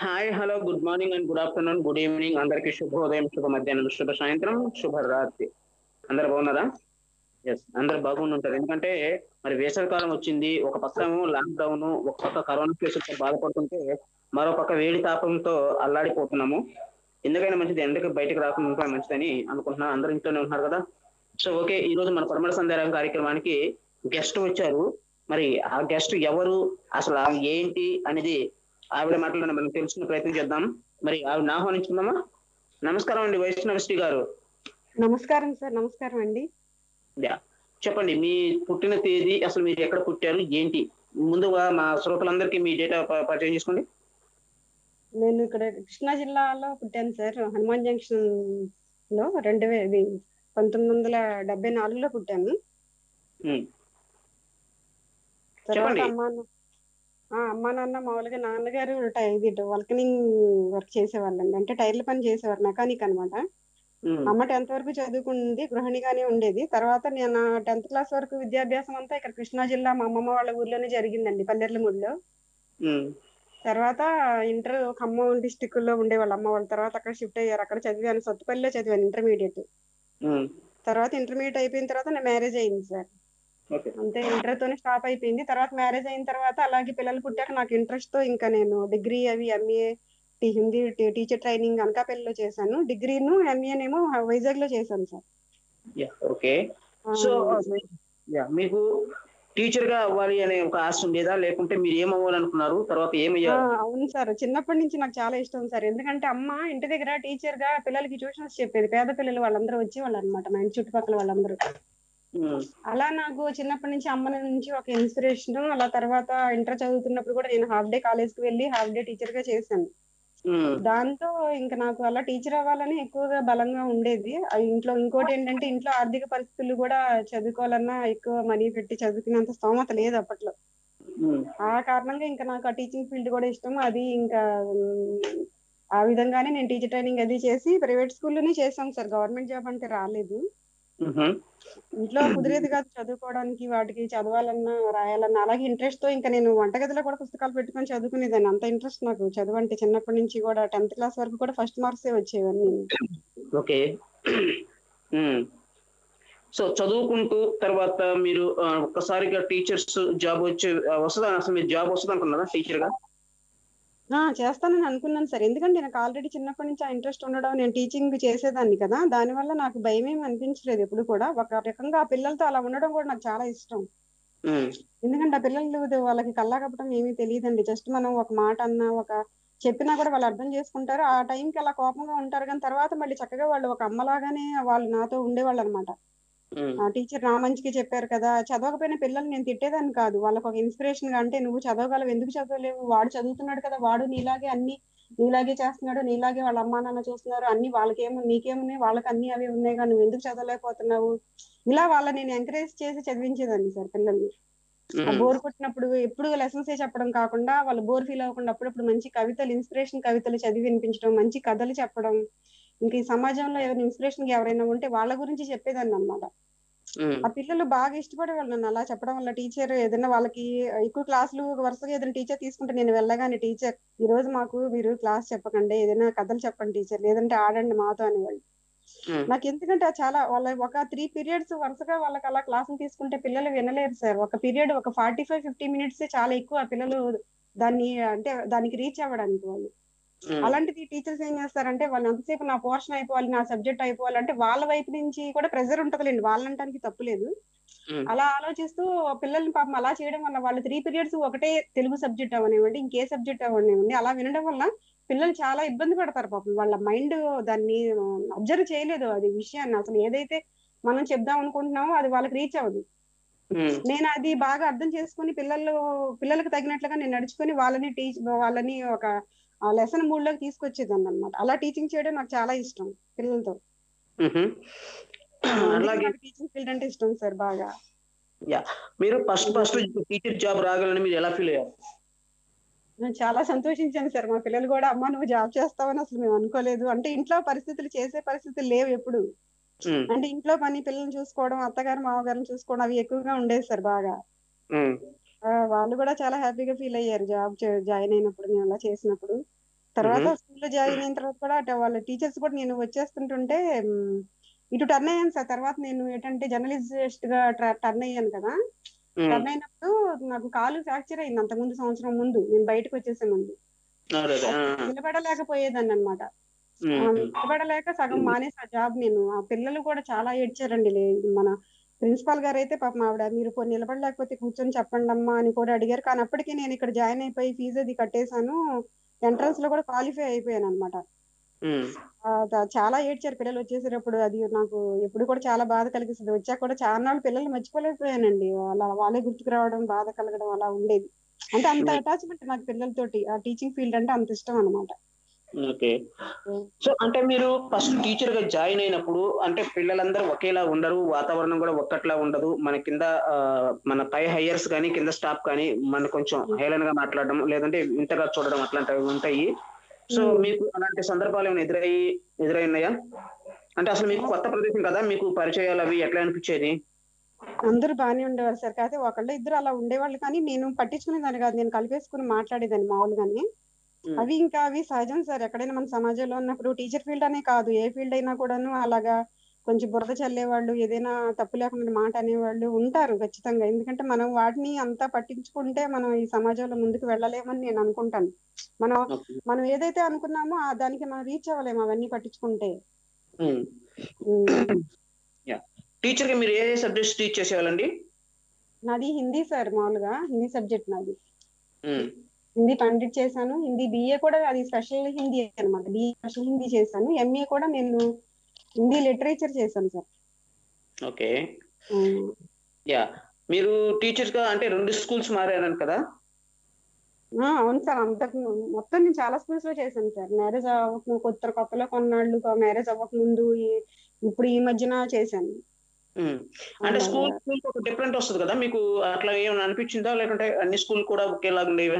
Hi hello good morning and good afternoon good evening అందరికీ శుభోదయం శుభ మధ్యాహ్నం శుభ సాయంత్రం శుభరాత్రి అందరు బాగున్నారా ఎస్ అందరు బాగుండి ఉంటారు ఎందుకంటే మరి వేసవి కాలం వచ్చింది ఒక పక్క లాక్డౌన్ ఒక పక్క కరోనా కేసులతో బాధపడుతుంటే మరో పక్క వేడి తాపంతో అల్లాడిపోతున్నాము ఎందుకైనా మంచిది ఎండకి బయటకు రాకుండా ఉంటే మంచిదని అనుకుంటున్నాను అందరు ఇంట్లోనే ఉంటున్నారు కదా సో ఓకే ఈ రోజు మన పరమడ సందేహం కార్యక్రమానికి గెస్ట్ వచ్చారు మరి ఆ గెస్ట్ ఎవరు అసలు ఆమె ఏంటి అనేది ఆవిడ మాటలను మనం తెలుసుకునే ప్రయత్నం చేద్దాం మరి ఆవిడ ఆహ్వానించుకుందామా నమస్కారం అండి వైష్ణవశ్రీ గారు నమస్కారం సార్ నమస్కారం అండి యా. చెప్పండి మీ పుట్టిన తేదీ అసలు మీరు ఎక్కడ పుట్టారు ఏంటి ముందుగా మా శ్రోతలందరికీ మీ డేటా పరిచయం చేసుకోండి నేను ఇక్కడ కృష్ణా జిల్లాలో పుట్టాను సార్ హనుమాన్ జంక్షన్ లో రెండు వే ఇది పంతొమ్మిది వందల డెబ్బై నాలుగులో పుట్టాను ఉమ్, తర్వాత చెప్పండి. అమ్మా నా- ఆ, అమ్మా నాన్న మామూలుగా నాన్నగారు టై- ఇది వల్కనింగ్ వర్క్ చేసేవాళ్ళండి అంటే టైర్ల పని చేసేవారు మెకానిక్ అన్నమాట ఉమ్, అమ్మ టెన్త్ వరకు చదువుకుంది గృహిణిగానే ఉండేది తర్వాత నేను టెన్త్ క్లాస్ వరకు విద్యాభ్యాసం అంతా ఇక్కడ కృష్ణా జిల్లా మా అమ్మమ్మ వాళ్ళ ఊర్లోనే జరిగిందండి పల్లెర్లమూడిలో ఉమ్, తర్వాత ఇంటర్ ఖమ్మం డిస్టిక్ లో ఉండేవాళ్ళ అమ్మ వాళ్ళ తర్వాత అక్కడ షిఫ్ట్ అయ్యారు అక్కడ చదివాను సత్తుపల్లిలో చదివాను ఇంటర్మీడియట్ ఉమ్, తర్వాత ఇంటర్మీడియట్ అయిపోయిన తర్వాత నా మ్యారేజ్ అయింది సార్ ఓకే అంతే ఇంటర్ తోనే స్టాప్ అయిపోయింది తర్వాత మ్యారేజ్ అయిన తర్వాత అలాగే పిల్లలు పుట్టాక నాకు ఇంట్రెస్ట్ తో ఇంకా నేను డిగ్రీ అవి ఎంఏ హిందీ టీచర్ ట్రైనింగ్ అనకాపల్లిలో చేశాను డిగ్రీను ఎంఏనేమో వైజాగ్ లో చేశాను సార్ యా ఓకే ఆ, సో యా మీకు టీచర్ గా అవ్వాలి అనే ఒక ఆశ ఉండేదా లేకుంటే మీరు ఏం అవ్వాలనుకున్నారు తర్వాత ఆ, ఏమయ్యారు అవును సార్ చిన్నప్పటి నుంచి నాకు చాలా ఇష్టం సార్ ఎందుకంటే అమ్మ ఇంటి దగ్గర టీచర్ గా పిల్లలకి ట్యూషన్స్ చెప్పేది పేద పిల్లలు వాళ్ళందరూ వచ్చేవాళ్ళు అనమాట మా ఇంటి చుట్టుపక్కల వాళ్ళందరూ ఉమ్, అలా నాకు చిన్నప్పటి నుంచి అమ్మ నుంచి ఒక ఇన్స్పిరేషన్ అలా తర్వాత ఇంటర్ చదువుతున్నప్పుడు కూడా నేను హాఫ్ డే కాలేజ్ కి వెళ్ళి హాఫ్ డే టీచర్ గా చేశాను ఉమ్, దాంతో ఇంకా నాకు అలా టీచర్ అవ్వాలని ఎక్కువగా బలంగా ఉండేది ఆ ఇంట్లో ఇంకోటి ఏంటంటే ఇంట్లో ఆర్థిక పరిస్థితులు కూడా చదువుకోవాలన్నా ఎక్కువ మనీ పెట్టి చదువుకునేంత స్తోమత లేదు అప్పట్లో ఉమ్, ఆ కారణంగా ఇంకా నాకు ఆ టీచింగ్ ఫీల్డ్ కూడా ఇష్టం అది ఇంకా ఉమ్, ఆ విధంగానే నేను టీచర్ ట్రైనింగ్ అది చేసి ప్రైవేట్ స్కూల్లోనే చేశాను సార్ గవర్నమెంట్ జాబ్ అంటే రాలేదు ఉహుం, ఇంట్లో కుదిరేది కాదు చదువుకోవడానికి వాటికి చదవాలన్నా రాయాలన్నా అలాగే ఇంట్రెస్ట్ తో ఇంకా నేను వంటగదిలో కూడా పుస్తకాలు పెట్టుకొని చదువుకునేదాన్ని అంత ఇంట్రెస్ట్ నాకు చదువు అంటే చిన్నప్పటి నుంచి కూడా టెన్త్ క్లాస్ వరకు కూడా ఫస్ట్ మార్క్సే వచ్చేవన్నీ ఓకే ఉమ్. సో చదువుకుంటూ తర్వాత మీరు ఆ, ఒక్కసారిగా టీచర్స్ జాబ్ వచ్చే ఆ, వస్తుందా అసలు మీరు జాబ్ వస్తుంది అనుకున్నారా టీచర్ గా ఆ చేస్తానని అనుకున్నాను సార్ ఎందుకంటే నాకు ఆల్రెడీ చిన్నప్పటి నుంచి ఆ ఇంట్రెస్ట్ ఉండడం నేను టీచింగ్ చేసేదాన్ని కదా దానివల్ల నాకు భయం ఏమి అనిపించలేదు ఎప్పుడు కూడా ఒక రకంగా ఆ పిల్లలతో అలా ఉండడం కూడా నాకు చాలా ఇష్టం ఉమ్, ఎందుకంటే ఆ పిల్లలు ఇది వాళ్ళకి కల్లా కప్పటం ఏమీ తెలియదండి జస్ట్ మనం ఒక మాట అన్నా ఒక చెప్పినా కూడా వాళ్ళు అర్థం చేసుకుంటారు ఆ టైంకి అలా కోపంగా ఉంటారు కానీ తర్వాత మళ్ళీ చక్కగా వాళ్ళు ఒక అమ్మలాగానే వాళ్ళు నాతో ఉండేవాళ్ళు అనమాట ఉమ్, ఆ టీచర్ నా మంచికి చెప్పారు కదా చదవకపోయిన పిల్లల్ని నేను తిట్టేదాన్ని కాదు వాళ్ళకి ఒక ఇన్స్పిరేషన్ గా అంటే నువ్వు చదవగలవు ఎందుకు చదవలేవు వాడు చదువుతున్నాడు కదా వాడు నీలాగే అన్ని నీలాగే చేస్తున్నాడు నీలాగే వాళ్ళ అమ్మా నాన్న చూస్తున్నారు అన్ని వాళ్ళకేమో నీకేమున్నాయి వాళ్ళకి అన్ని అవి ఉన్నాయి కానీ నువ్వు ఎందుకు చదవలేకపోతున్నావు ఇలా వాళ్ళని నేను ఎంకరేజ్ చేసి చదివించేదాన్ని సార్ పిల్లల్ని ఆ ఉమ్, బోర్ కొట్టినప్పుడు ఎప్పుడు లెసన్స్ చెప్పడం కాకుండా వాళ్ళు బోర్ ఫీల్ అవ్వకుండా అప్పుడప్పుడు మంచి కవితలు ఇన్స్పిరేషన్ కవితలు చదివి వినిపించడం మంచి కథలు చెప్పడం ఇంకా ఈ సమాజంలో ఎవరైనా ఇన్స్పిరేషన్ ఎవరైనా ఉంటే వాళ్ళ గురించి చెప్పేదాన్ని అన్నమాట ఉమ్, ఆ పిల్లలు బాగా ఇష్టపడేవాళ్ళు నన్ను అలా చెప్పడం వల్ల టీచర్ ఏదైనా వాళ్ళకి ఎక్కువ క్లాసులు వరుసగా ఏదైనా టీచర్ తీసుకుంటే నేను వెళ్ళగానే టీచర్ ఈ రోజు మాకు మీరు క్లాస్ చెప్పకండి ఏదైనా కథలు చెప్పండి టీచర్ లేదంటే ఆడండి మాతో అనేవాళ్ళు ఉమ్, నాకు ఎందుకంటే అది చాలా వాళ్ళ ఒక త్రీ పీరియడ్స్ వరుసగా వాళ్ళకి అలా క్లాసులు తీసుకుంటే పిల్లలు వినలేరు సార్ ఒక పీరియడ్ ఒక ఫార్టీ ఫైవ్ ఫిఫ్టీ మినిట్స్ చాలా ఎక్కువ ఆ పిల్లలు దాన్ని అంటే దానికి రీచ్ అవ్వడానికి వాళ్ళు ఉమ్, అలాంటిది టీచర్స్ ఏం చేస్తారంటే వాళ్ళు ఎంతసేపు నా పోర్షన్ అయిపోవాలి నా సబ్జెక్ట్ అయిపోవాలి అంటే వాళ్ళ వైపు నుంచి కూడా ప్రెజర్ ఉంటదిలేండి వాళ్ళంటానికి తప్పులేదు ఉమ్, అలా ఆలోచిస్తూ పిల్లల్ని పాపం అలా చేయడం వల్ల వాళ్ళు త్రీ పీరియడ్స్ ఒకటే తెలుగు సబ్జెక్ట్ అవనివ్వండి ఇంకే సబ్జెక్ట్ అవనివ్వండి అలా వినడం వల్ల పిల్లలు చాలా ఇబ్బంది పడతారు పాపం వాళ్ళ మైండ్ దాన్ని అబ్జర్వ్ చేయలేదు అది విషయాన్ని అసలు ఏదైతే మనం చెప్దాం అనుకుంటున్నామో అది వాళ్ళకి రీచ్ అవ్వదు ఉమ్, నేను అది బాగా అర్థం చేసుకుని పిల్లలు పిల్లలకు తగినట్లుగా నేను నడుచుకొని వాళ్ళని టీచ్ వాళ్ళని ఒక లెసన్ మూడ్ లోకి తీసుకొచ్చేదాన్ని అనమాట అలా టీచింగ్ చేయడం నాకు చాలా ఇష్టం పిల్లలతో ఉహుం. అలాగే టీచింగ్ ఫీల్డ్ అంటే ఇష్టం సార్ బాగా యా మీరు ఫస్ట్ ఫస్ట్ టీచర్ జాబ్ రాగాలని మీరు ఎలా ఫీల్ అయ్యారు నేను చాలా సంతోషించాను సార్ మా పిల్లలు కూడా అమ్మ నువ్వు జాబ్ చేస్తావని అసలు మేము అనుకోలేదు అంటే ఇంట్లో పరిస్థితులు చేసే పరిస్థితులు లేవు ఎప్పుడు ఉమ్, అంటే ఇంట్లో పని పిల్లల్ని చూసుకోవడం అత్తగారు మామగారిని చూసుకోవడం అవి ఎక్కువగా ఉండేది సార్ బాగా ఉమ్, ఆ, వాళ్ళు కూడా చాలా హ్యాపీగా ఫీల్ అయ్యారు జాబ్ జాయిన్ అయినప్పుడు మేము అలా చేసినప్పుడు తర్వాత స్కూల్లో జాయిన్ అయిన తర్వాత కూడా అటు వాళ్ళ టీచర్స్ కూడా నేను వచ్చేస్తుంటుంటే మ్, ఇటు టర్న్ అయ్యాను సార్ తర్వాత నేను ఏంటంటే జర్నలిస్ట్ గా టర్న్ అయ్యాను కదా ఉమ్, టర్న్ అయినప్పుడు నాకు కాలు ఫ్రాక్చర్ అయింది అంతకుముందు సంవత్సరం ముందు నేను బయటకు వచ్చేసే ముందు అదే, అదే, ఆ, నిలబడలేకపోయేదాన్ని అనమాట ఉమ్, నిలబడలేక సగం మానేసి ఆ జాబ్ నేను ఆ పిల్లలు కూడా చాలా ఏడ్చారండి లే- మన ప్రిన్సిపాల్ గారు అయితే పాపం ఆవిడ మీరు పోనీ నిలబడలేకపోతే కూర్చొని చెప్పండి అమ్మా అని కూడా అడిగారు కానీ అప్పటికి నేను ఇక్కడ జాయిన్ అయిపోయి ఫీజు అది కట్టేశాను ఎంట్రన్స్ లో కూడా క్వాలిఫై అయిపోయాను అనమాట ఉమ్, చాలా ఏడ్చారు పిల్లలు వచ్చేసేటప్పుడు అది నాకు ఎప్పుడు కూడా చాలా బాధ కలిగిస్తుంది వచ్చాక కూడా చాలా నాళ్ళు పిల్లలు మర్చిపోలేకపోయానండి అలా వాళ్ళే గుర్తుకు రావడం బాధ కలగడం అలా ఉండేది అంటే అంత అటాచ్మెంట్ నాకు పిల్లలతోటి ఆ టీచింగ్ ఫీల్డ్ అంటే అంత ఇష్టం అనమాట ఓకే సో అంటే మీరు ఫస్ట్ టీచర్ గా జాయిన్ అయినప్పుడు అంటే పిల్లలందరూ ఒకేలా ఉండరు వాతావరణం కూడా ఒక్కట్లా ఉండదు మన కింద ఆ, మన పై హైయర్స్ కానీ కింద స్టాఫ్ కానీ మన కొంచెం హేళనగా మాట్లాడడం లేదంటే వింతగా చూడడం అట్లాంటివి ఉంటాయి సో Hmm. మీకు అలాంటి సందర్భాలు ఏమైనా ఎదురయ్యి ఎదురైనాయా అంటే అసలు మీకు కొత్త ప్రదేశం కదా మీకు పరిచయాలు అవి ఎట్లా అనిపించేది అందరూ బాగానే ఉండేవారు సార్ కాకపోతే ఒకళ్ళు ఇద్దరు అలా ఉండేవాళ్ళు కానీ నేను పట్టించుకునేదాన్ని కాదు నేను కలిపేసుకుని మాట్లాడేదాన్ని మామూలుగానే Hmm. అవి ఇంకా అవి సహజం సార్ ఎక్కడైనా మన సమాజంలో ఉన్నప్పుడు టీచర్ ఫీల్డ్ అనే కాదు ఏ ఫీల్డ్ అయినా కూడాను అలాగా కొంచెం బురద చల్లేవాళ్ళు ఏదైనా తప్పు లేకుండా మాట అనేవాళ్ళు ఉంటారు ఖచ్చితంగా ఎందుకంటే మనం వాటిని అంతా పట్టించుకుంటే మనం ఈ సమాజంలో ముందుకు వెళ్ళలేమని నేను అనుకుంటాను మనం Okay. మనం ఏదైతే అనుకున్నామో ఆ దానికి మనం రీచ్ అవ్వలేము అవన్నీ పట్టించుకుంటే Hmm. ఉమ్. టీచర్ గా మీరు ఏ సబ్జెక్ట్స్ టీచ్ చేసేవాళ్ళండి నాది హిందీ సార్ మామూలుగా హిందీ సబ్జెక్ట్ నాది Hmm. హిందీ పండిట్ చేశాను హిందీ బిఏ కూడా అది స్పెషల్ హిందీ అనమాట బిఏ స్పెషల్ హిందీ చేశాను ఎంఏ కూడా నేను హిందీ లిటరేచర్ చేశాను సార్ ఓకే యా మీరు టీచర్ గా అంటే రెండు స్కూల్స్ మారారని కదా ఆ, అవును సార్ అంతకు ము- మొత్తం నేను చాలా స్కూల్స్ లో చేశాను సార్ మ్యారేజ్ అవ్వక కొత్త కొత్తలో కొన్నాళ్ళు మ్యారేజ్ అవ్వక ముందు ఈ- ఇప్పుడు ఈ మధ్యన చేశాను ఉమ్. అంటే అలాగా. స్కూల్ స్కూల్ ఒక డిఫరెంట్ వస్తుంది కదా మీకు అట్లా ఏమైనా అనిపించిందా లేకుంటే అన్ని స్కూల్ కూడా ఒకేలాగా ఉండేవా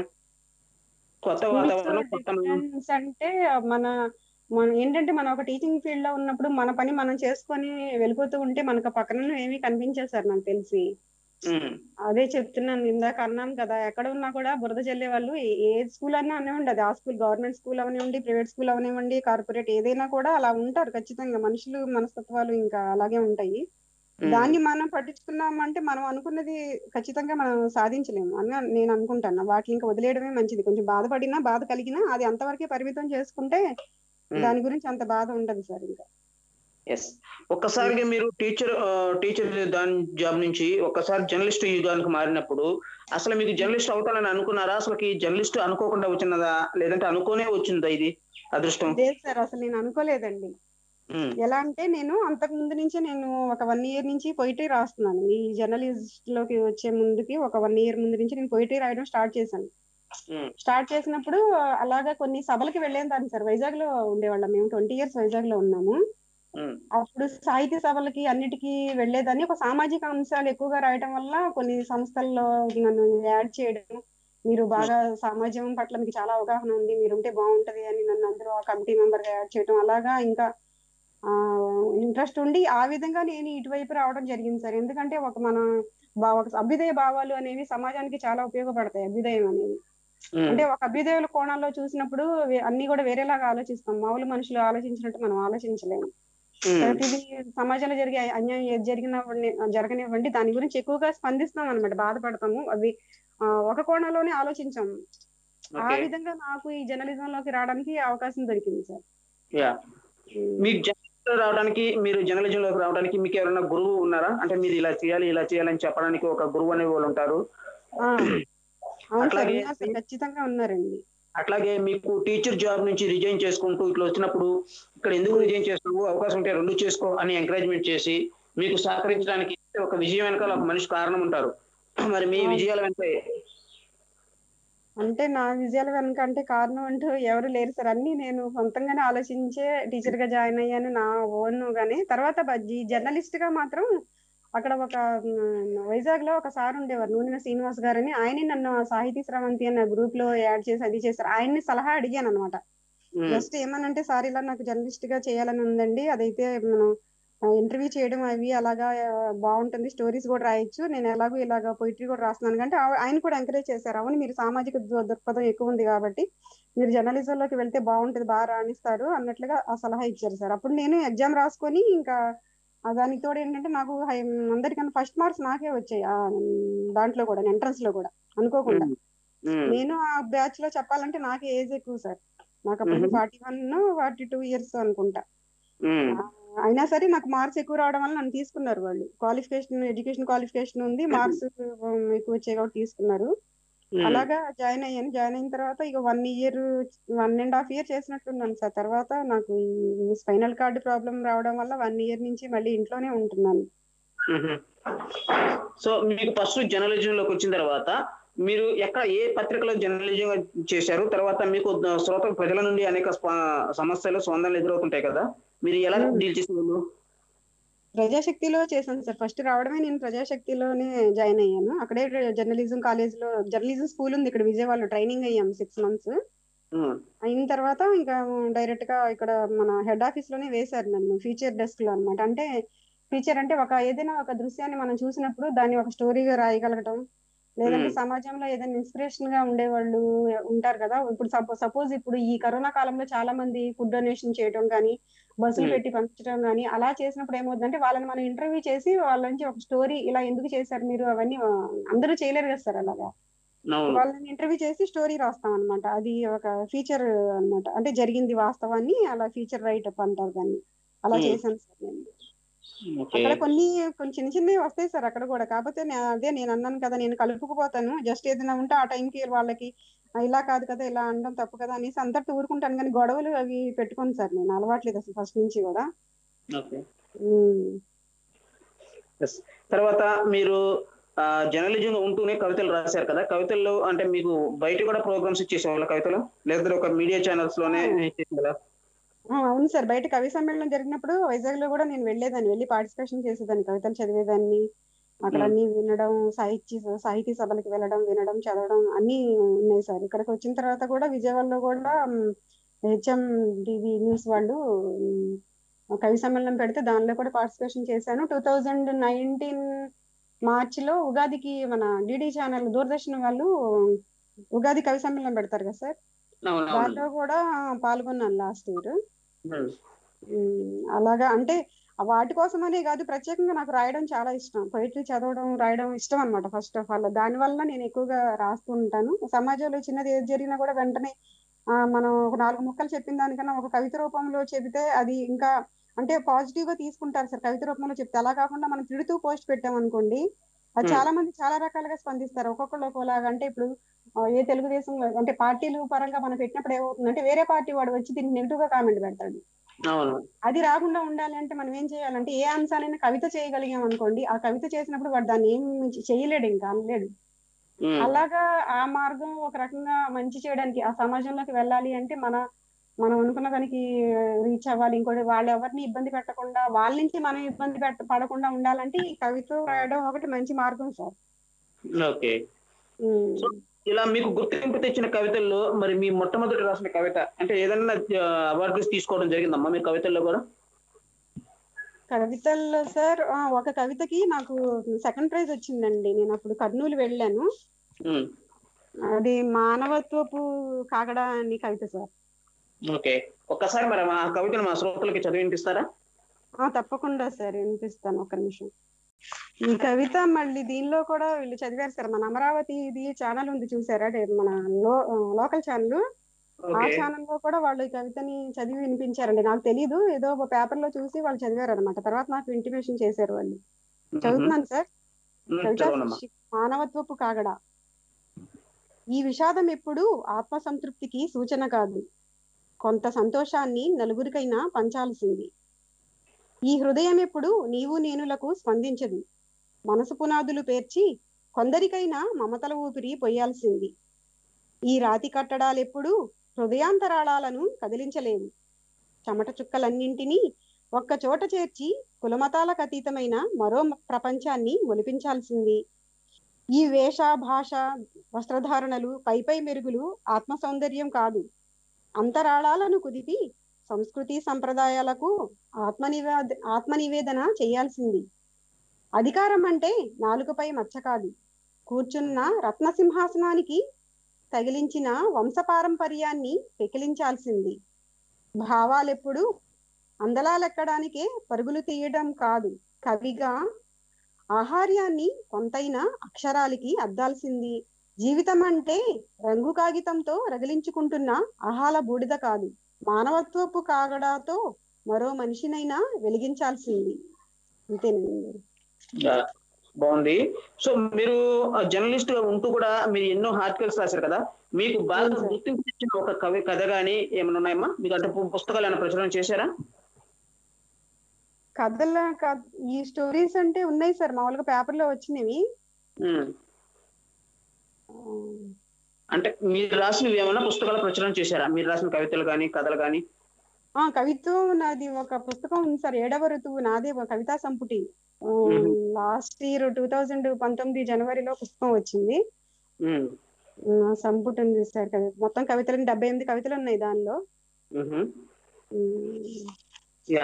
కొత్త వాతావరణం కొత్త డిఫరెన్స్ అంటే మన మన ఏంటంటే మనం ఒక టీచింగ్ ఫీల్డ్ లో ఉన్నప్పుడు మన పని మనం చేసుకొని వెళ్ళిపోతూ ఉంటే మనకు పక్కన ఏమీ కనిపించదు సార్ నాకు తెలిసి ఉమ్. అదే చెప్తున్నాను ఇందాక అన్నాను కదా ఎక్కడ ఉన్నా కూడా బురద చల్లే వాళ్ళు ఏ- ఏ స్కూల్ అన్నా అనివ్వండి అది ఆ స్కూల్ గవర్నమెంట్ స్కూల్ అవనివ్వండి ప్రైవేట్ స్కూల్ అవనివ్వండి కార్పొరేట్ ఏదైనా కూడా అలా ఉంటారు ఖచ్చితంగా మనుషులు మనస్తత్వాలు ఇంకా అలాగే ఉంటాయి ఉమ్. దాన్ని మనం పట్టించుకున్నామంటే మనం అనుకున్నది ఖచ్చితంగా మనం సాధించలేము అని నేను అనుకుంటాను వాటిని ఇంకా వదిలేయడమే మంచిది కొంచెం బాధపడినా బాధ కలిగినా అది అంతవరకే పరిమితం చేసుకుంటే ఉమ్. దాని గురించి అంత బాధ ఉండదు సార్ ఇంకా ఎస్ ఒక్కసారిగా మీరు టీచర్ టీచర్ దాని జాబ్ నుంచి ఒక్కసారి జర్నలిస్ట్ యుగానికి మారినప్పుడు అసలు మీకు జర్నలిస్ట్ అవుతానని అనుకున్నారా అసలుకి జర్నలిస్ట్ అనుకోకుండా వచ్చినదా లేదంటే అనుకోనే వచ్చిందా ఇది అదృష్టం లేదు సార్ అసలు నేను అనుకోలేదండి ఉమ్. ఎలా అంటే నేను అంతకు ముందు నుంచే నేను ఒక వన్ ఇయర్ నుంచి పొయిటరీ రాస్తున్నాను ఈ జర్నలిస్ట్ లోకి వచ్చే ముందుకి ఒక వన్ ఇయర్ ముందు నుంచి నేను పొయిటరీ రాయడం స్టార్ట్ చేశాను ఉమ్. స్టార్ట్ చేసినప్పుడు అలాగా కొన్ని సభలకి వెళ్ళేది దాన్ని సార్ వైజాగ్ లో ఉండేవాళ్ళం మేము ట్వంటీ ఇయర్స్ వైజాగ్ లో ఉన్నాము ఉమ్. అప్పుడు సాహిత్య సభలకి అన్నిటికీ వెళ్ళేదాన్ని ఒక సామాజిక అంశాలు ఎక్కువగా రాయటం వల్ల కొన్ని సంస్థల్లో నన్ను యాడ్ చేయడం మీరు బాగా సమాజం పట్ల మీకు చాలా అవగాహన ఉంది మీరు ఉంటే బాగుంటది అని నన్ను అందరూ ఆ కమిటీ మెంబర్ గా యాడ్ చేయడం అలాగా ఇంకా ఆ ఇంట్రెస్ట్ ఉండి ఆ విధంగా నేను ఇటువైపు రావడం జరిగింది సార్ ఎందుకంటే ఒక మన బా- ఒక అభ్యుదయ భావాలు అనేవి సమాజానికి చాలా ఉపయోగపడతాయి అభ్యుదయం అనేవి ఉమ్. అంటే ఒక అభ్యుదయుల కోణంలో చూసినప్పుడు వే- అన్ని కూడా వేరేలాగా ఆలోచిస్తాం మామూలు మనుషులు ఆలోచించినట్టు మనం ఆలోచించలేము ఉమ్. ప్రతిదీ సమాజంలో జరిగే అన్యాయం ఏది జరిగినా జరగనివ్వండి దాని గురించి ఎక్కువగా స్పందిస్తాం అనమాట బాధపడతాము అవి ఆ, ఒక కోణంలోనే ఆలోచించాము ఆ ఓకే విధంగా నాకు ఈ జర్నలిజం లోకి రావడానికి అవకాశం దొరికింది సార్ యా మీకు జర్నలిస్ట్ రావడానికి మీరు జర్నలిజం లోకి రావడానికి మీకు ఎవరైనా గురువు ఉన్నారా అంటే మీరు ఇలా చేయాలి ఇలా చేయాలని చెప్పడానికి ఒక గురువు అనే వాళ్ళు ఉంటారు ఆ, అవును సార్ అట్లాగే ఉన్నారు సార్ ఖచ్చితంగా ఉన్నారండి అట్లాగే మీకు టీచర్ జాబ్ నుంచి రిజైన్ చేసుకుంటూ ఇట్లా వచ్చినప్పుడు ఇక్కడ ఎందుకు రిజైన్ చేస్తున్నావు అవకాశం ఉంటే రెండు చేసుకో అని ఎంకరేజ్మెంట్ చేసి మీకు సహకరించడానికి ఒక విజయం వెనకాల ఒక మనిషి కారణం ఉంటారు మరి మీ విజయాల వెనక అంటే నా విజయాల వెనక అంటే కారణం అంటూ ఎవరు లేరు సార్ అన్ని నేను సొంతంగానే ఆలోచించే టీచర్ గా జాయిన్ అయ్యాను నా ఓన్ గానే తర్వాత బ- ఈ జర్నలిస్ట్ గా మాత్రం అక్కడ ఒక వైజాగ్ లో ఒక సార్ ఉండేవారు నూనె శ్రీనివాస్ గారు అని ఆయనే నన్ను ఆ సాహితీ స్రవంతి అన్న గ్రూప్ లో యాడ్ చేసి అది చేశారు ఆయన్ని సలహా అడిగాను అనమాట ఉమ్, జస్ట్ ఏమనంటే సార్ ఇలా నాకు జర్నలిస్ట్ గా చేయాలని ఉందండి అదైతే మనం ఇంటర్వ్యూ చేయడం అవి అలాగా ఆ, బాగుంటుంది స్టోరీస్ కూడా రాయొచ్చు నేను ఎలాగో ఇలాగ పోయిటరీ కూడా రాస్తున్నాను అంటే ఆ- ఆయన కూడా ఎంకరేజ్ చేశారు అవును మీరు సామాజిక దృ- దృక్పథం ఎక్కువ ఉంది కాబట్టి మీరు జర్నలిజంలోకి వెళ్తే బాగుంటుంది బాగా రాణిస్తారు అన్నట్లుగా ఆ సలహా ఇచ్చారు సార్ అప్పుడు నేను ఎగ్జామ్ రాసుకొని ఇంకా ఆ దానికి తోడు ఏంటంటే నాకు హై- అందరికన్నా ఫస్ట్ మార్క్స్ నాకే వచ్చాయి ఆ, దాంట్లో కూడా ఎంట్రన్స్ లో కూడా అనుకోకుండా ఉమ్, నేను ఆ బ్యాచ్ లో చెప్పాలంటే నాకు ఏజ్ ఎక్కువ సార్ నాకు అప్పుడు hmm. Forty one forty two years అనుకుంటా ఉమ్, ఆ, అయినా సరే నాకు మార్క్స్ ఎక్కువ రావడం వల్ల నన్ను తీసుకున్నారు వాళ్ళు క్వాలిఫికేషన్ ఎడ్యుకేషన్ క్వాలిఫికేషన్ ఉంది మార్క్స్ ఎక్కువ వచ్చాయి కాబట్టి తీసుకున్నారు ఉమ్. అలాగా జాయిన్ అయ్యాను జాయిన్ అయిన తర్వాత ఇక one year one and half year చేసినట్టున్నాను సార్ తర్వాత నాకు ఈ స్పైనల్ కార్డ్ ప్రాబ్లం రావడం వల్ల వన్ ఇయర్ నుంచి మళ్ళీ ఇంట్లోనే ఉంటున్నాను మ్మ్. సో మీకు ఫస్ట్ జర్నలిజం లోకి వచ్చిన తర్వాత మీరు ఎక్కడ ఏ పత్రికలో జర్నలిజం చేశారు తర్వాత మీకు శ్రోత ప్రజల నుండి అనేక స్ప- సమస్యలు స్పందనలు ఎదురవుతుంటాయి కదా మీరు ఎలా మ్మ్. డీల్ చేసేవాళ్ళు ప్రజాశక్తిలో చేశాను సార్ ఫస్ట్ రావడమే నేను ప్రజాశక్తిలోనే జాయిన్ అయ్యాను అక్కడే జర్నలిజం కాలేజ్ లో జర్నలిజం స్కూల్ ఉంది ఇక్కడ విజయవాడలో ట్రైనింగ్ అయ్యాం సిక్స్ మంత్స్ మ్మ్. అయిన తర్వాత ఇంకా డైరెక్ట్ గా ఇక్కడ మన హెడ్ ఆఫీస్ లోనే వేశారు నన్ను ఫీచర్ డెస్క్ లో అన్నమాట అంటే ఫీచర్ అంటే ఒక ఏదైనా ఒక దృశ్యాన్ని మనం చూసినప్పుడు దాన్ని ఒక స్టోరీగా రాయగలగటం లేదంటే మ్మ్. సమాజంలో ఏదైనా ఇన్స్పిరేషన్ గా ఉండేవాళ్ళు ఉంటారు కదా ఇప్పుడు సపోజ్ ఇప్పుడు ఈ కరోనా కాలంలో చాలా మంది ఫుడ్ డొనేషన్ చేయడం కానీ బస్సులు మ్మ్. పెట్టి పంపించడం కానీ అలా చేసినప్పుడు ఏమవుతుందంటే వాళ్ళని మనం ఇంటర్వ్యూ చేసి వాళ్ళ నుంచి ఒక స్టోరీ ఇలా ఎందుకు చేశారు మీరు అవన్నీ ఆ, అందరూ చేయలేరు కదా సార్ అలాగా అవును వాళ్ళని ఇంటర్వ్యూ చేసి స్టోరీ రాస్తాం అన్నమాట అది ఒక ఫీచర్ అన్నమాట అంటే జరిగింది వాస్తవాన్ని అలా ఫీచర్ రైట్ అప్ అంటారు దాన్ని అలా Hmm. చేశాను సార్ నేను ఓకే అక్కడ కొన్ని కొన్ని చిన్న చిన్నవి వస్తాయి సార్ అక్కడ కూడా కాకపోతే నే- అదే నేను అన్నాను కదా నేను కలుపుకుపోతాను జస్ట్ ఏదైనా ఉంటే ఆ టైంకి వాళ్ళకి "ఆ, ఇలా కాదు కదా ఇలా అనడం తప్పు కదా అనేసి అందరితో ఊరుకుంటాను కానీ గొడవలు అవి పెట్టుకోను సార్ నేను అలవాట్లేదు అసలు ఫస్ట్ నుంచి కూడా ఓకే ఉమ్. Yes. తర్వాత మీరు జర్నలిజం ఉంటూనే కవితలు రాశారు కదా కవితల్లో అంటే మీకు బయట కూడా ప్రోగ్రామ్స్ ఇచ్చేసేవాళ్ళ కవితలు లేదా ఒక మీడియా ఛానల్స్ లోనే చేసేవాళ్ళ ఆ, అవును సార్ బయట కవి సమ్మేళనం జరిగినప్పుడు వైజాగ్ లో కూడా నేను వెళ్ళేదాన్ని వెళ్ళి పార్టిసిపేషన్ చేసేదాన్ని కవితలు చదివేదాన్ని అక్కడ మ్మ్. అన్ని వినడం సాహిత్య సాహితీ సభలకు వెళ్ళడం వినడం చదవడం అన్ని ఉన్నాయి సార్ ఇక్కడికి వచ్చిన తర్వాత కూడా విజయవాడలో కూడా హెచ్ఎం టీవీ న్యూస్ వాళ్ళు మ్, కవి సమ్మేళనం పెడితే దానిలో కూడా పార్టిసిపేషన్ చేశాను టూ థౌజండ్ నైన్టీన్ మార్చి లో ఉగాదికి మన డిడి ఛానల్ దూరదర్శన్ వాళ్ళు ఉగాది కవి సమ్మేళనం పెడతారు కదా సార్ అవును దాంట్లో అవును కూడా పాల్గొన్నాను లాస్ట్ ఇయర్ ఉమ్. ఉమ్, అలాగా అంటే ఆ వాటి కోసమనే కాదు ప్రత్యేకంగా నాకు రాయడం చాలా ఇష్టం పొయిటరీ చదవడం రాయడం ఇష్టం అన్నమాట ఫస్ట్ ఆఫ్ ఆల్ దాని వల్ల నేను ఎక్కువగా రాస్తూ ఉంటాను సమాజంలో చిన్నది ఏది జరిగినా కూడా వెంటనే ఆ, మనం ఒక నాలుగు ముక్కలు చెప్పిన దానికన్నా ఒక కవిత రూపంలో చెబితే అది ఇంకా అంటే పాజిటివ్ గా తీసుకుంటారు సార్ కవిత రూపంలో చెప్తే అలా కాకుండా మనం తిడుతూ పోస్ట్ పెట్టాం అనుకోండి అది Hmm. చాలా మంది చాలా రకాలుగా స్పందిస్తారు ఒక్కొక్కరు ఒక్కోలాగా అంటే ఇప్పుడు ఆ, ఏ తెలుగుదేశం అంటే పార్టీలు పరంగా మనం పెట్టినప్పుడు ఏమవుతుందంటే వేరే పార్టీ వాడు వచ్చి దీనికి నెగిటివ్ గా కామెంట్ పెడతాడు అవును అది రాకుండా ఉండాలి అంటే మనం ఏం చేయాలంటే ఏ అంశాలైనా కవిత చేయగలిగాం అనుకోండి ఆ కవిత చేసినప్పుడు వాడు దాన్ని ఏం చేయలేడు ఇంకా అనలేడు ఉమ్. అలాగా ఆ మార్గం ఒక రకంగా మంచి చేయడానికి ఆ సమాజంలోకి వెళ్ళాలి అంటే మన మనం అనుకున్న దానికి రీచ్ అవ్వాలి ఇంకోటి వాళ్ళు ఎవరిని ఇబ్బంది పెట్టకుండా వాళ్ళ నుంచి మనం ఇబ్బంది పెట్ట పడకుండా ఉండాలంటే ఈ కవిత రాయడం ఒకటి మంచి మార్గం సార్ ఓకే ఉమ్. సో ఇలా మీకు గుర్తింపు తెచ్చిన కవితల్లో మరి మీ మొట్టమొదటి రాసిన కవిత అంటే ఏదైనా అవార్డ్స్ తీసుకోవడం జరిగిందమ్మా మీ కవితల్లో కూడా కవితల్లో సార్ ఆ, ఒక కవితకి నాకు సెకండ్ ప్రైజ్ వచ్చిందండి నేను అప్పుడు కర్నూలు వెళ్ళాను ఉమ్. అది మానవత్వపు కాగడ అని కవిత సార్ ఓకే ఒక్కసారి మరి మా కవితను మా శ్రోతలకి చదివి వినిపిస్తారా ఆ తప్పకుండా సార్ వినిపిస్తాను ఒక నిమిషం ఈ కవిత మళ్ళీ దీనిలో కూడా వీళ్ళు చదివారు సార్ మన అమరావతి ఇది ఛానల్ ఉంది చూసారా అంటే మన లో లోకల్ ఛానల్ ఆ ఓకే ఛానల్ లో కూడా వాళ్ళు ఈ కవితని చదివి వినిపించారండి నాకు తెలీదు ఏదో ఒక పేపర్ లో చూసి వాళ్ళు చదివారు అనమాట తర్వాత నాకు ఇంటిమేషన్ చేశారు వాళ్ళు చదువుతున్నాను సార్ ఉమ్, కవిత చదవనమ్మా శి- మానవత్వపు కాగడ ఈ విషాదం ఎప్పుడు ఆత్మ సంతృప్తికి సూచన కాదు కొంత సంతోషాన్ని నలుగురికైనా పంచాల్సింది ఈ హృదయం ఎప్పుడు నీవు నేనులకు స్పందించదు మనసు పునాదులు పేర్చి కొందరికైనా మమతల ఊపిరి పొయ్యాల్సింది ఈ రాతి కట్టడాలెప్పుడు హృదయాంతరాళాలను కదిలించలేవు చెమట చుక్కలన్నింటినీ ఒక్క చోట చేర్చి కులమతాలకు అతీతమైన మరో మ- ప్రపంచాన్ని ఒలిపించాల్సింది ఈ వేష భాష వస్త్రధారణలు పై పై మెరుగులు ఆత్మ సౌందర్యం కాదు అంతరాళాలను కుదిపి సంస్కృతి సంప్రదాయాలకు ఆత్మనివేద ఆత్మనివేదన చేయాల్సింది అధికారం అంటే నాలుకపై మచ్చ కాదు కూర్చున్న రత్నసింహాసనానికి తగిలించిన వంశపారంపర్యాన్ని పెకిలించాల్సింది భావాలెప్పుడు అందలాలెక్కడానికే పరుగులు తీయడం కాదు కవిగా ఆహార్యాన్ని కొంతైనా అక్షరాలకి అద్దాల్సింది జీవితం అంటే రంగు కాగితంతో రగిలించుకుంటున్న అహాల బూడిద కాదు మానవత్వపు కాగడాతో మరో మనిషినైనా వెలిగించాల్సింది అంతేనండి యా, బాగుంది సో మీరు జర్నలిస్ట్ గా ఉంటూ కూడా మీరు ఎన్నో ఆర్టికల్స్ రాశారు కదా మీకు బాగా అవును సార్. గుర్తింపు తెచ్చిన ఒక కవి కథ గానీ ఏమైనా ఉన్నాయమ్మా మీకు అంటే పు- పుస్తకాలు ఏమైనా ప్రచురణ చేశారా కథల కథ ఈ స్టోరీస్ అంటే ఉన్నాయి సార్ మామూలుగా పేపర్ లో వచ్చినవి ఉమ్. ఆ, అంటే మీరు రాసినవి ఏమైనా పుస్తకాలు ప్రచురణ చేశారా మీరు రాసిన కవితలు కానీ కథలు కానీ ఆ కవిత్వం నాది ఒక పుస్తకం ఉంది సార్ ఏడవ ఋతువు నాదే ఒక కవితా సంపుటి మ్మ్. లాస్ట్ ఇయర్ టూ థౌజండ్ పంతొమ్మిది జనవరిలో పుస్తకం వచ్చింది ఉమ్. ఆ, సంపుటి ఉంది సార్ కవి- మొత్తం కవితలు డెబ్బై ఎనిమిది కవితలు ఉన్నాయి దానిలో మ్హూ. మ్మ్. యా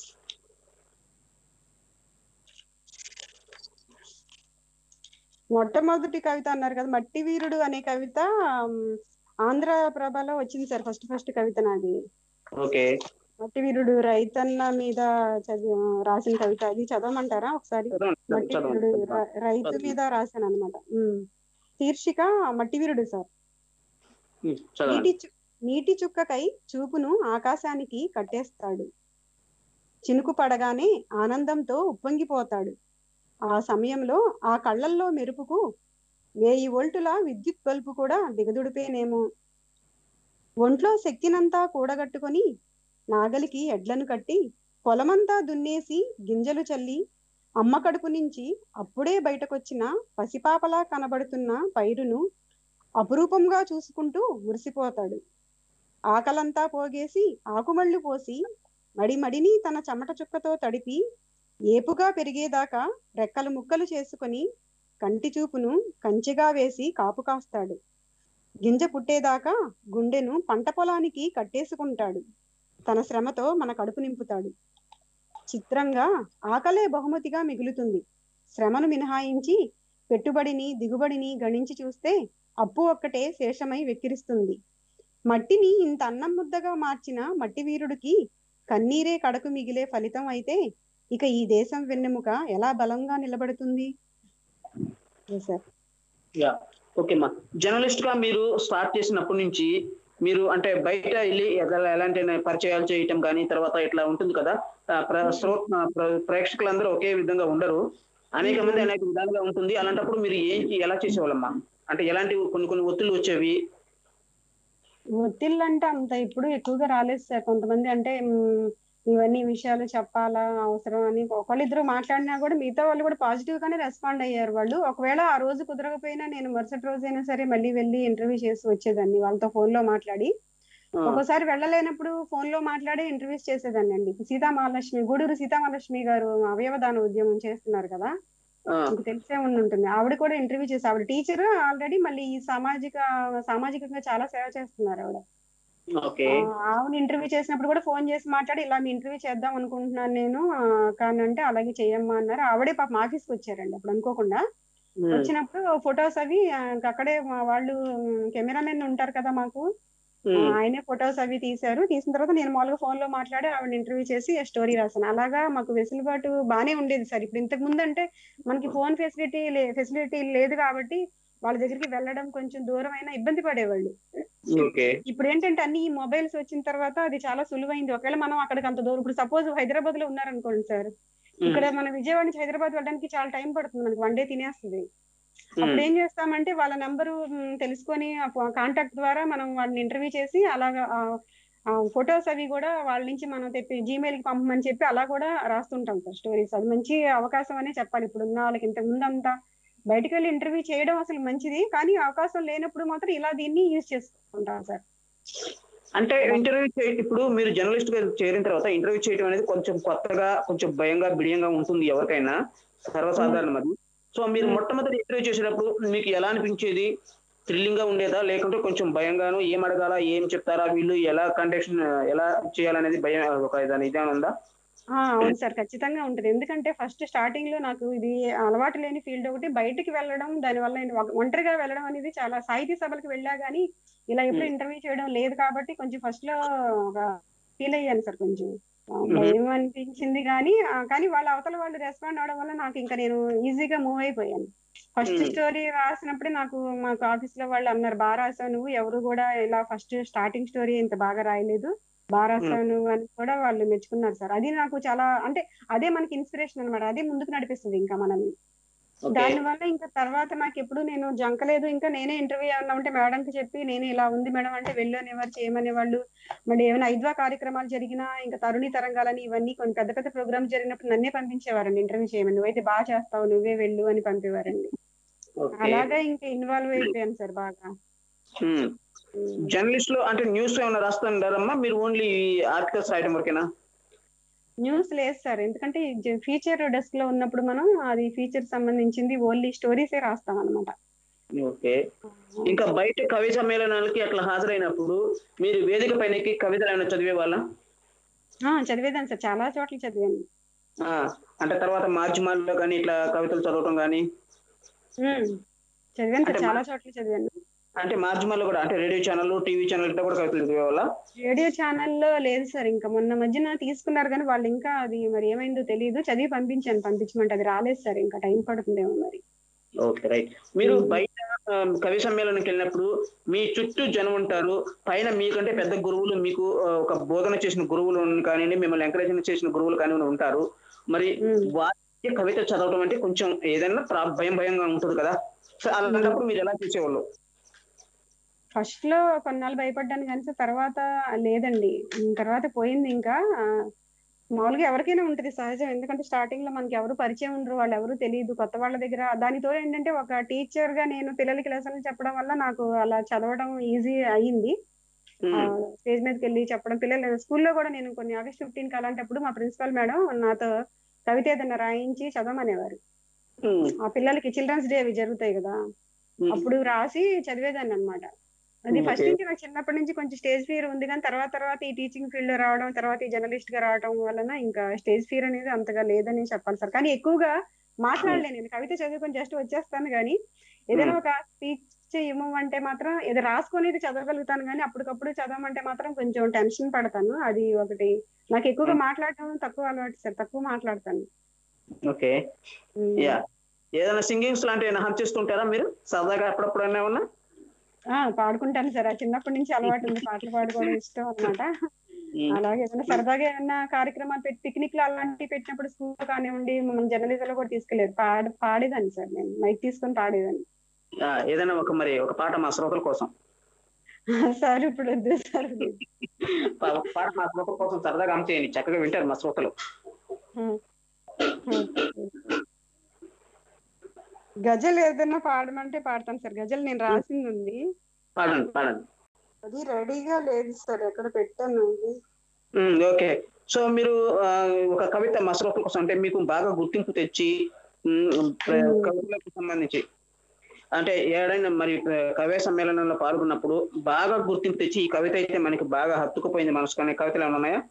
మొట్టమొదటి కవిత అన్నారు కదా మట్టి వీరుడు అనే కవిత ఆమ్, ఆంధ్ర ప్రభలో వచ్చింది సార్ ఫస్ట్ ఫస్ట్ కవిత నాది ఓకే మట్టి వీరుడు రైతన్న మీద చదివి రాసిన కవిత అది చదవమంటారా ఒకసారి చదవండి, మట్టి చదవండి, వీరుడు చదవండి. ర- రైతు మీద రాశాను అనమాట శీర్షిక మట్టి వీరుడు సార్ ఉమ్, చదవండి నీటి చు- నీటి చుక్కకై చూపును ఆకాశానికి కట్టేస్తాడు చినుకు పడగానే ఆనందంతో ఉప్పొంగిపోతాడు ఆ సమయంలో ఆ కళ్ళల్లో మెరుపుకు వేయి వోల్టుల విద్యుత్ బల్బు కూడా దిగదుడిపేనేమో ఒంట్లో శక్తినంతా కూడగట్టుకొని నాగలికి ఎడ్లను కట్టి పొలమంతా దున్నేసి గింజలు చల్లి అమ్మ కడుపు నుంచి అప్పుడే బయటకొచ్చిన పసిపాపలా కనబడుతున్న పైరును అపురూపంగా చూసుకుంటూ మురిసిపోతాడు ఆకలంతా పోగేసి ఆకుమళ్ళు పోసి మడి మడిని తన చెమట చుక్కతో తడిపి ఏపుగా పెరిగేదాకా రెక్కలు ముక్కలు చేసుకొని కంటి చూపును కంచెగా వేసి కాపు కాస్తాడు గింజ పుట్టేదాకా గుండెను పంట పొలానికి కట్టేసుకుంటాడు తన శ్రమతో మన కడుపు నింపుతాడు చిత్రంగా ఆకలే బహుమతిగా మిగులుతుంది శ్రమను మినహాయించి పెట్టుబడిని దిగుబడిని గణించి చూస్తే అప్పు ఒక్కటే శేషమై వెక్కిరిస్తుంది మట్టిని ఇంత అన్నం ముద్దగా మార్చిన మట్టి వీరుడికి కన్నీరే కడకు మిగిలే ఫలితం అయితే ఇక ఈ దేశం వెన్నెముక ఎలా బలంగా నిలబడుతుంది Yes, sir. యా ఓకే మా జర్నలిస్ట్ గా మీరు స్టార్ట్ చేసినప్పటి నుంచి మీరు అంటే బయట వెళ్ళి ఎలా- ఎలాంటి పరిచయాలు చేయటం కానీ తర్వాత ఇట్లా ఉంటుంది కదా ఆ, ప్ర- శ్రో- ఆ, ప్ర- ప్రేక్షకులందరూ ఒకే విధంగా ఉండరు అనేక మంది అనేక విధాలుగా ఉంటుంది అలాంటప్పుడు మీరు ఏంటి ఎలా చేసేవాళ్ళమ్మా అంటే ఎలాంటి కొన్ని కొన్ని ఒత్తిళ్ళు వచ్చేవి ఒత్తిళ్ళు అంటే అంత ఇప్పుడు ఎక్కువగా రాలేదు సార్ కొంతమంది అంటే మ్, ఇవన్నీ విషయాలు చెప్పాలా అవసరం అని ఒకళ్ళిద్దరు మాట్లాడినా కూడా మిగతా వాళ్ళు కూడా పాజిటివ్ గానే రెస్పాండ్ అయ్యారు వాళ్ళు ఒకవేళ ఆ రోజు కుదరకపోయినా నేను మరుసటి రోజు అయినా సరే మళ్ళీ వెళ్ళి ఇంటర్వ్యూ చేసి వచ్చేదాన్ని వాళ్ళతో ఫోన్ లో మాట్లాడి ఆ, ఒక్కోసారి వెళ్ళలేనప్పుడు ఫోన్ లో మాట్లాడి ఇంటర్వ్యూస్ చేసేదాన్ని అండి సీతామహాలక్ష్మి గూడూరు సీతామహాలక్ష్మి గారు అవయవదాన ఉద్యమం చేస్తున్నారు కదా ఆ, మీకు తెలిసే ఉండి ఉంటుంది ఆవిడ కూడా ఇంటర్వ్యూ చేసి ఆవిడ టీచర్ ఆల్రెడీ మళ్ళీ ఈ సామాజిక సామాజికంగా చాలా సేవ చేస్తున్నారు ఆవిడ ఓకే ఆ, ఆవిడ ఇంటర్వ్యూ చేసినప్పుడు కూడా ఫోన్ చేసి మాట్లాడి ఇలా మీ ఇంటర్వ్యూ చేద్దాం అనుకుంటున్నాను నేను ఆ, కానీ అంటే అలాగే చెయ్యమ్మా అన్నారు ఆవిడే పాపం ఆఫీస్కి వచ్చారండి అప్పుడు అనుకోకుండా ఉమ్, వచ్చినప్పుడు ఫొటోస్ అవి ఆ, ఇంక అక్కడే మా వాళ్ళు కెమెరామెన్ ఉంటారు కదా మాకు ఆ, ఉమ్, ఆయనే ఫొటోస్ అవి తీశారు తీసిన తర్వాత నేను మామూలుగా ఫోన్ లో మాట్లాడి ఆవిడ ఇంటర్వ్యూ చేసి స్టోరీ రాశాను అలాగా మాకు వెసులుబాటు బానే ఉండేది సార్ ఇప్పుడు ఇంతకు ముందు అంటే మనకి ఫోన్ ఫెసిలిటీ ఫెసిలిటీ లేదు కాబట్టి వాళ్ళ దగ్గరికి వెళ్ళడం కొంచెం దూరం అయినా ఇబ్బంది పడేవాళ్ళు ఓకే ఇప్పుడు ఏంటంటే అన్ని ఈ మొబైల్స్ వచ్చిన తర్వాత అది చాలా సులువైంది ఒకవేళ మనం అక్కడికి అంత దూరం ఇప్పుడు సపోజ్ హైదరాబాద్ లో ఉన్నారనుకోండి సార్ ఉమ్, ఇక్కడ మన విజయవాడ నుంచి హైదరాబాద్ వెళ్ళడానికి చాలా టైం పడుతుంది మనకి వన్ డే తినేస్తుంది ఉమ్, అప్పుడు ఏం చేస్తామంటే వాళ్ళ నెంబరు తెలుసుకొని కాంటాక్ట్ ద్వారా మనం వాళ్ళని ఇంటర్వ్యూ చేసి అలాగా ఫొటోస్ అవి కూడా వాళ్ళ నుంచి మనం తెప్పి జీమెయిల్ కి పంపమని చెప్పి అలా కూడా రాస్తుంటాం సార్ స్టోరీస్ అది మంచి అవకాశం అనే చెప్పాలి ఇప్పుడు ఉన్న వాళ్ళకి ఇంతకు ముందు అంతా బయటకు వెళ్ళి ఇంటర్వ్యూ చేయడం అసలు మంచిది కానీ అవకాశం లేనప్పుడు మాత్రం ఇలా దీన్ని యూజ్ చేసుకుంటాం సార్ అంటే ఇంటర్వ్యూ చే- ఇప్పుడు మీరు జర్నలిస్ట్ గా చేరిన తర్వాత ఇంటర్వ్యూ చేయడం అనేది కొంచెం కొత్తగా కొంచెం భయంగా బిడియంగా ఉంటుంది ఎవరికైనా సర్వసాధారణం అది సో మీరు Hmm. మొట్టమొదటి ఇంటర్వ్యూ చేసేటప్పుడు మీకు ఎలా అనిపించేది థ్రిల్లింగ్ గా ఉండేదా లేకుంటే కొంచెం భయంగాను ఏం అడగాల ఏం చెప్తారా వీళ్ళు ఎలా కండక్షన్ ఎలా చేయాలనేది భయం ఒక దాని ఇదే ఉందా ఆ, అవును సార్ ఖచ్చితంగా ఉంటుంది ఎందుకంటే ఫస్ట్ స్టార్టింగ్ లో నాకు ఇది అలవాటు లేని ఫీల్డ్ ఒకటి బయటికి వెళ్ళడం దానివల్ల ఏంటి, ఒక- ఒంటరిగా వెళ్ళడం అనేది చాలా సాహితీ సభలకు వెళ్ళా గానీ ఇలా ఎప్పుడు Hmm. ఇంటర్వ్యూ చేయడం లేదు కాబట్టి కొంచెం ఫస్ట్ లో ఫీల్ అయ్యాను సార్ కొంచెం ఆ, Mhm. భయం అనిపించింది కానీ ఆ, కానీ వాళ్ళ అవతల వాళ్ళు రెస్పాండ్ అవడం వల్ల నాకు ఇంకా నేను ఈజీగా మూవ్ అయిపోయాను ఫస్ట్ Hmm. స్టోరీ రాసినప్పుడే నాకు మాకు ఆఫీస్ లో వాళ్ళు అన్నారు బాగా రాసావు నువ్వు ఎవరు కూడా ఇలా ఫస్ట్ స్టార్టింగ్ స్టోరీ ఇంత బాగా రాయలేదు బాగా రాసావు నువ్వు అని కూడా వాళ్ళు మెచ్చుకున్నారు సార్ అది నాకు చాలా అంటే అదే మనకి ఇన్స్పిరేషన్ అన్నమాట అదే ముందుకు నడిపిస్తుంది ఇంకా మనల్ని ఓకే దాని వల్ల ఇంకా తర్వాత నాకు ఎప్పుడు నేను జంకలేదు ఇంకా నేనే ఇంటర్వ్యూ ఏమన్నా ఉంటే మేడం కి చెప్పి నేను ఇలా ఉంది మేడం అంటే వెళ్ళు అనేవారు చేయమనేవాళ్ళు మళ్ళీ ఏమైనా ఐద్వా కార్యక్రమాలు జరిగినా ఇంకా తరుణి తరంగాలని ఇవన్నీ కొన్ని పెద్ద పెద్ద ప్రోగ్రామ్స్ జరిగినప్పుడు నన్నే పంపించేవారండి ఇంటర్వ్యూ చేయమని నువ్వైతే బాగా చేస్తావు నువ్వే వెళ్ళు అని పంపేవారండి ఓకే అలాగా ఇంకా ఇన్వాల్వ్ అయిపోయాను సార్ బాగా ఉమ్. జర్నలిస్ట్ లో అంటే న్యూస్ ఏమైనా రాస్తుంటారమ్మా మీరు ఓన్లీ ఆర్టికల్స్ రాయడం వరకేనా న్యూస్ లేదు సార్ ఎందుకంటే ఫీచర్ డెస్క్ లో ఉన్నప్పుడు మనం అది ఫీచర్ సంబంధించింది ఓన్లీ స్టోరీసే రాస్తాం అనమాట ఓకే ఇంకా బయట కవి సమ్మేళనాలకి అట్లా హాజరైనప్పుడు మీరు వేదిక పైనకి కవితలు ఏమైనా చదివే వాళ్ళ చదివేదాన్ని సార్ చాలా చోట్ల చదివాను అంటే తర్వాత మాధ్యమాల్లో కానీ ఇట్లా కవితలు చదవటం కానీ ఉమ్. చదివాను సార్ అంటే చాలా చోట్ల చదివాను అంటే మాధ్యమాల్లో కూడా అంటే రేడియో ఛానల్ టీవీ ఛానల్ ఇట్లా కూడా కవితలు చదివే వాళ్ళ రేడియో ఛానల్లో లేదు సార్ ఇంకా మొన్న మధ్యన తీసుకున్నారు కానీ వాళ్ళు ఇంకా అది మరి ఏమైందో తెలియదు చదివి పంపించాను పంపించమంటే అది రాలేదు సార్ ఇంకా టైం పడుతుందేమో మరి ఓకే రైట్ మీరు మ్మ్. బయట ఆ, కవి సమ్మేళనానికి వెళ్ళినప్పుడు మీ చుట్టూ జనం ఉంటారు పైన మీకంటే పెద్ద గురువులు మీకు ఆ, ఒక బోధన చేసిన గురువులు కానివ్వండి మిమ్మల్ని ఎంకరేజ్ చేసిన గురువులు కానివ్వండి ఉంటారు మరి మ్మ్. వారికి కవిత చదవడం అంటే కొంచెం ఏదైనా ప్రా- భయం భయంగా ఉంటుంది కదా సో అలాంటప్పుడు మీరు ఎలా చేసేవాళ్ళు ఫస్ట్ లో కొన్నాళ్ళు భయపడ్డాను కానీ సార్ తర్వాత లేదండి ఉమ్, తర్వాత పోయింది ఇంకా ఆ, మామూలుగా ఎవరికైనా ఉంటది సహజం ఎందుకంటే స్టార్టింగ్ లో మనకి ఎవరు పరిచయం ఉండరు వాళ్ళు ఎవరు తెలియదు కొత్త వాళ్ళ దగ్గర దానితో ఏంటంటే ఒక టీచర్ గా నేను పిల్లలకి లెసన్లు చెప్పడం వల్ల నాకు అలా చదవడం ఈజీ అయ్యింది మ్మ్. స్టేజ్ మీదకి వెళ్ళి చెప్పడం పిల్లలు స్కూల్లో కూడా నేను కొన్ని ఆగస్ట్ ఫిఫ్టీన్ కి అలాంటప్పుడు మా ప్రిన్సిపల్ మేడం నాతో కవిత ఏదైనా రాయించి చదవమనేవారు మ్మ్. ఆ పిల్లలకి చిల్డ్రన్స్ డే అవి జరుగుతాయి కదా మ్మ్. అప్పుడు రాసి చదివేదాన్ని అన్నమాట అది Okay. ఫస్ట్ నుంచి నాకు చిన్నప్పటి నుంచి కొంచెం స్టేజ్ ఫియర్ ఉంది కానీ తర్వాత తర్వాత ఈ టీచింగ్ ఫీల్డ్ లో రావడం తర్వాత ఈ జర్నలిస్ట్ గా రావడం వలన ఇంకా స్టేజ్ ఫియర్ అనేది అంతగా లేదని చెప్పాలి సార్ కానీ ఎక్కువగా మాట్లాడలేను నేను కవిత చదువుకొని జస్ట్ వచ్చేస్తాను కానీ ఏదైనా ఒక స్పీచ్ ఇవ్వమంటే మాత్రం ఏదో రాసుకొని చదవగలుగుతాను కానీ అప్పటికప్పుడు చదవమంటే మాత్రం కొంచెం టెన్షన్ పడతాను అది ఒకటి నాకు ఎక్కువగా మాట్లాడటం తక్కువ అలవాటు సార్ తక్కువ మాట్లాడతాను ఓకే ఉమ్. యా ఏదైనా సింగింగ్స్ లాంటివి ఏమైనా హమ్ చేస్తుంటారా మీరు సరదాగా అప్పుడప్పుడు ఏమన్నా ఆ పాడుకుంటాను సార్ ఆ చిన్నప్పటి నుంచి అలవాటు ఉంది పాటలు పాడుకోవడం ఇష్టం అన్నమాట అలాగే ఏదైనా సరదాగా ఏమైనా కార్యక్రమాలు పెట్టి పిక్నిక్ లో అలాంటివి పెట్టినప్పుడు స్కూల్ కానివ్వండి మమ్మల్ని జర్నలిజం లో కూడా తీసుకెళ్లేదు పాడ పాడేదాన్ని సార్ నేను మైక్ తీసుకొని పాడేదాన్ని ఆ, ఏదైనా ఒక మరి ఒక పాట మా శ్రోతల కోసం సార్ ఇప్పుడు వద్దు సార్ పా- ఒక పాట మా శ్రోతల కోసం సరదాగా హమ్ చేయండి చక్కగా వింటారు మా శ్రోతలు గజల్ ఏదైనా పాడమంటే పాడతాను సార్ గజల్ నేను రాసింది ఉంది పాడండి పాడండి అది రెడీగా లేదు సార్ ఎక్కడ పెట్టాను అది మ్మ్, ఓకే సో మీరు ఆ, ఒక కవిత మా శ్రోతల కోసం అంటే మీకు బాగా గుర్తింపు తెచ్చి మ్మ్, ప్ర- మ్మ్. కవితలకు సంబంధించి అంటే ఏడైనా మరి ఆ, కవి సమ్మేళనంలో పాల్గొన్నప్పుడు బాగా గుర్తింపు తెచ్చి ఈ కవిత అయితే మనకి బాగా హత్తుకుపోయింది మనసు అనే కవితలు ఏమైనా ఉన్నాయా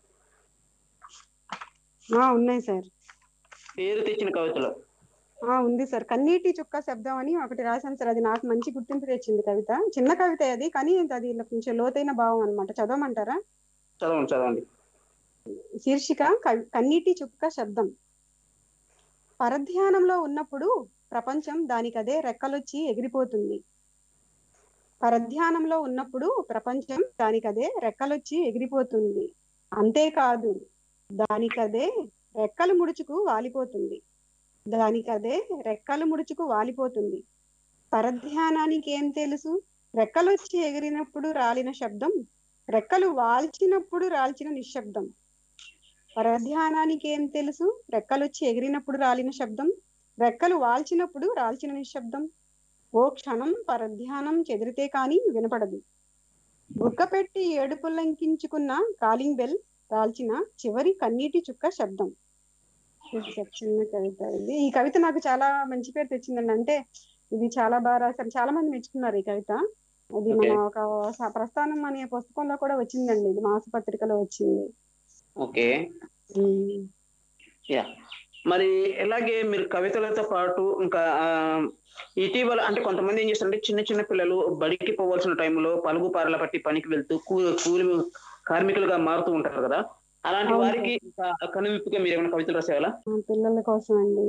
ఆ ఉన్నాయి సార్ పేరు తెచ్చిన కవితలు ఆ ఉంది సార్ కన్నీటి చుక్క శబ్దం అని ఒకటి రాశాను సార్ అది నాకు మంచి గుర్తింపు తెచ్చింది కవిత చిన్న కవిత అది కానీ అది ఇలా కొంచెం లోతైన భావం అన్నమాట చదవమంటారా చదవండి చదవండి శీర్షిక కవి- కన్నీటి చుక్క శబ్దం పరధ్యానంలో ఉన్నప్పుడు ప్రపంచం దానికదే రెక్కలొచ్చి ఎగిరిపోతుంది పరధ్యానంలో ఉన్నప్పుడు ప్రపంచం దానికదే రెక్కలొచ్చి ఎగిరిపోతుంది అంతేకాదు దానికదే రెక్కలు ముడుచుకు వాలిపోతుంది దానికదే రెక్కలు ముడుచుకు వాలిపోతుంది పరధ్యానానికి ఏం తెలుసు రెక్కలొచ్చి ఎగిరినప్పుడు రాలిన శబ్దం రెక్కలు వాల్చినప్పుడు రాల్చిన నిశ్శబ్దం పరధ్యానానికి ఏం తెలుసు రెక్కలొచ్చి ఎగిరినప్పుడు రాలిన శబ్దం రెక్కలు వాల్చినప్పుడు రాల్చిన నిశ్శబ్దం ఓ క్షణం పరధ్యానం చెదిరితే కాని వినపడదు బుక్క పెట్టి ఏడుపులంకించుకున్న కాలింగ్ బెల్ రాల్చిన చివరి కన్నీటి చుక్క శబ్దం ఇది సార్ చిన్న కవిత ఇది ఈ కవిత నాకు చాలా మంచి పేరు తెచ్చిందండి అంటే ఇది చాలా బాగా రాశారు చాలా మంది మెచ్చుకున్నారు ఈ కవిత అది మన Okay. ఒక స- ప్రస్థానం అనే పుస్తకంలో కూడా వచ్చిందండి ఇది మాసపత్రికలో వచ్చింది ఓకే ఉమ్. యా మరి ఎలాగే మీరు కవితలతో పాటు ఇంకా ఆ, ఇటీవల అంటే కొంతమంది ఏం చేస్తారంటే చిన్న చిన్న పిల్లలు బడికి పోవాల్సిన టైంలో పలుగు పారల పట్టి పనికి వెళ్తూ కూ- కూలి కార్మికులుగా మారుతూ ఉంటారు కదా అలాంటి అవును. వారికి ఇంకా కనువిప్పుగా మీరు ఏమైనా కవితలు రాసేవాళ్ళ ఆ, పిల్లల కోసం అండి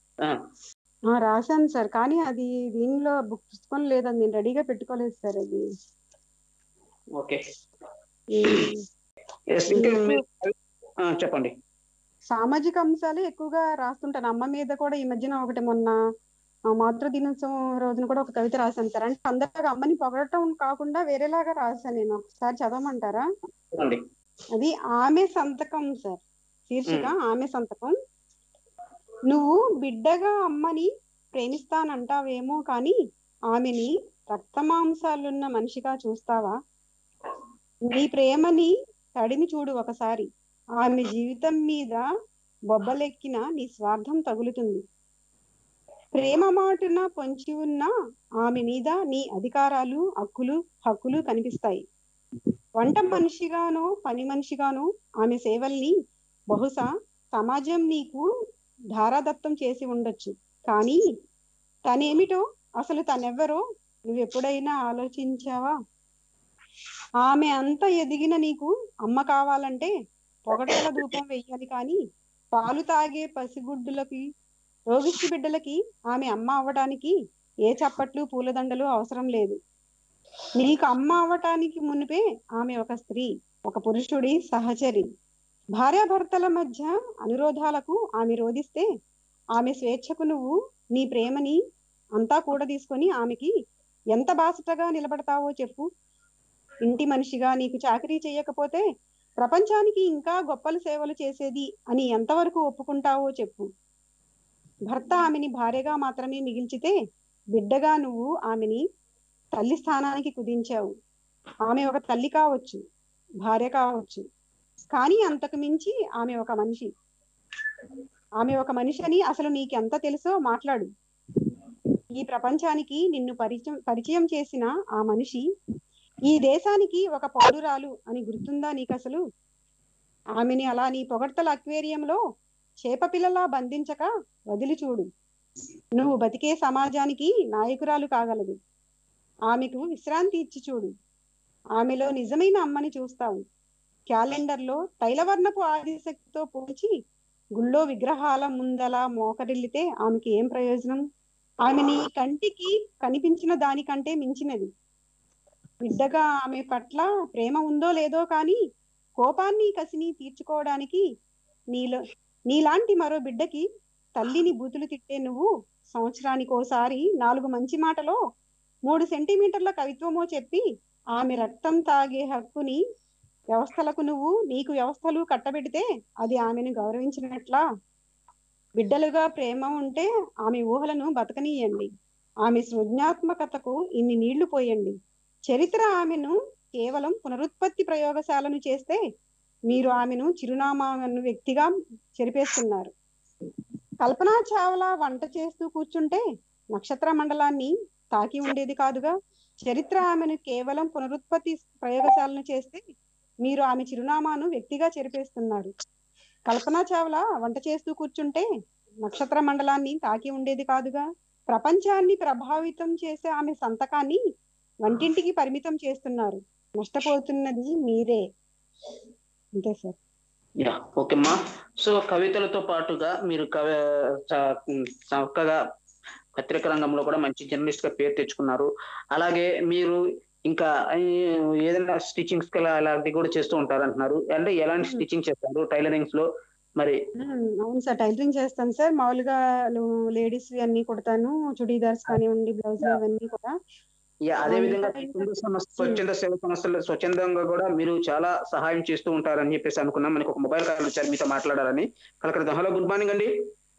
ఆ రాశాను సార్ కానీ అది దీనిలో బుక్ పుస్తకం లేదండి నేను రెడీగా పెట్టుకోలేదు సార్ అది ఓకే ఉమ్. Yes, ఇంకా మీరు ఆ, చెప్పండి సామాజిక అంశాలే ఎక్కువగా రాస్తుంటాను అమ్మ మీద కూడా ఈ మధ్యన ఒకటి మొన్న ఆ, మాతృ దినోత్సవం రోజున కూడా ఒక కవిత రాశాను సార్ అంటే అందరిలాగా అమ్మని పొగడటం కాకుండా వేరేలాగా రాశాను నేను ఒకసారి చదవమంటారా చెప్పండి అది ఆమె సంతకం సార్ శీర్షిక ఆమె సంతకం నువ్వు బిడ్డగా అమ్మని ప్రేమిస్తానంటావేమో కానీ ఆమెని రక్తమాంసాలున్న మనిషిగా చూస్తావా నీ ప్రేమని తడిమి చూడు ఒకసారి ఆమె జీవితం మీద బొబ్బలెక్కిన నీ స్వార్థం తగులుతుంది ప్రేమ మాటున పొంచి ఉన్న ఆమె మీద నీ అధికారాలు హక్కులు హక్కులు కనిపిస్తాయి వంట మనిషిగానో పని మనిషిగానో ఆమె సేవల్ని బహుశా సమాజం నీకు ధారాదత్తం చేసి ఉండొచ్చు కానీ తనేమిటో అసలు తనెవ్వరో నువ్వెప్పుడైనా ఆలోచించావా ఆమె అంత ఎదిగిన నీకు అమ్మ కావాలంటే పొగటల ధూపం వెయ్యాలి కానీ పాలు తాగే పసిగుడ్డులకి రోగిష్టి బిడ్డలకి ఆమె అమ్మ అవ్వడానికి ఏ చప్పట్లు పూలదండలు అవసరం లేదు నీకు అమ్మ అవ్వటానికి మునిపే ఆమె ఒక స్త్రీ ఒక పురుషుడి సహచరి భార్యాభర్తల మధ్య అనురోధాలకు ఆమె రోధిస్తే ఆమె స్వేచ్ఛకు నువ్వు నీ ప్రేమని అంతా కూడా తీసుకొని ఆమెకి ఎంత బాసటగా నిలబడతావో చెప్పు ఇంటి మనిషిగా నీకు చాకరీ చేయకపోతే ప్రపంచానికి ఇంకా గొప్పలు సేవలు చేసేది అని ఎంతవరకు ఒప్పుకుంటావో చెప్పు భర్త ఆమెని భార్యగా మాత్రమే మిగిల్చితే బిడ్డగా నువ్వు ఆమెని తల్లి స్థానానికి కుదించావు ఆమె ఒక తల్లి కావచ్చు భార్య కావచ్చు కానీ అంతకు మించి ఆమె ఒక మనిషి ఆమె ఒక మనిషి అని అసలు నీకెంత తెలుసో మాట్లాడు ఈ ప్రపంచానికి నిన్ను పరిచయం పరిచయం చేసిన ఆ మనిషి ఈ దేశానికి ఒక పౌరురాలు అని గుర్తుందా నీకు అసలు ఆమెని అలా నీ పొగడ్తల అక్వేరియంలో చేప పిల్లలా బంధించక వదిలి చూడు నువ్వు బతికే సమాజానికి నాయకురాలు కాగలదు ఆమెకు విశ్రాంతి ఇచ్చి చూడు ఆమెలో నిజమైన అమ్మని చూస్తావు క్యాలెండర్లో తైలవర్ణపు ఆదిశక్తితో పోల్చి గుళ్ళో విగ్రహాల ముందల మోకరిల్లితే ఆమెకి ఏం ప్రయోజనం ఆమె నీ కంటికి కనిపించిన దానికంటే మించినది బిడ్డగా ఆమె పట్ల ప్రేమ ఉందో లేదో కానీ కోపాన్ని కసిని తీర్చుకోవడానికి నీలో నీలాంటి మరో బిడ్డకి తల్లిని బూతులు తిట్టే నువ్వు సంవత్సరానికి ఓసారి నాలుగు మంచి మాటలో మూడు సెంటీమీటర్ల కవిత్వమో చెప్పి ఆమె రక్తం తాగే హక్కుని వ్యవస్థలకు నువ్వు నీకు వ్యవస్థలు కట్టబెడితే అది ఆమెను గౌరవించినట్లా బిడ్డలుగా ప్రేమ ఉంటే ఆమె ఊహలను బతకనీయండి ఆమె సృజనాత్మకతకు ఇన్ని నీళ్లు పోయండి చరిత్ర ఆమెను కేవలం పునరుత్పత్తి ప్రయోగశాలను చేస్తే మీరు ఆమెను చిరునామాను వ్యక్తిగా చెరిపేస్తున్నారు కల్పనా చావ్లా వంట చేస్తూ కూర్చుంటే నక్షత్ర మండలాన్ని తాకి ఉండేది కాదుగా చరిత్ర ఆమెను కేవలం పునరుత్పత్తి ప్రయోగశాలను చేస్తే మీరు ఆమె చిరునామాను వ్యక్తిగా చెరిపేస్తున్నారు కల్పనా చావ్లా వంట చేస్తూ కూర్చుంటే నక్షత్ర మండలాన్ని తాకి ఉండేది కాదుగా ప్రపంచాన్ని ప్రభావితం చేసే ఆమె సంతకాన్ని వంటింటికి పరిమితం చేస్తున్నారు నష్టపోతున్నది మీరే అంతే సార్ యా ఓకేమ్మా సో కవితలతో పాటుగా మీరు కవి చ- చక్కగా పత్రిక రంగంలో కూడా మంచి జర్నలిస్ట్ గా పేరు తెచ్చుకున్నారు అలాగే మీరు ఇంకా ఈ ఏదైనా స్టిచ్చింగ్స్ అలాంటివి కూడా చేస్తూ ఉంటారు అంటున్నారు అంటే ఎలాంటి స్టిచ్చింగ్ చేస్తారు టైలరింగ్స్ లో మరి ఉమ్, అవును సార్ టైలరింగ్ చేస్తాను సార్ మామూలుగా లేడీస్ అన్ని కుడతాను చుడీదార్స్ కానివ్వండి బ్లౌజ్ అవన్నీ కూడా యా, అదే ఆ, విధంగా ఇంకా స్వచ్ఛంద సంస్థ- స్వచ్ఛంద సేవ సంస్థలు స్వచ్ఛందంగా కూడా మీరు చాలా సహాయం చేస్తూ ఉంటారని చెప్పేసి అనుకున్నాం మనకి ఒక మొబైల్ కాల్ వచ్చారు మీతో మాట్లాడాలని కలకడతాం హలో గుడ్ మార్నింగ్ అండి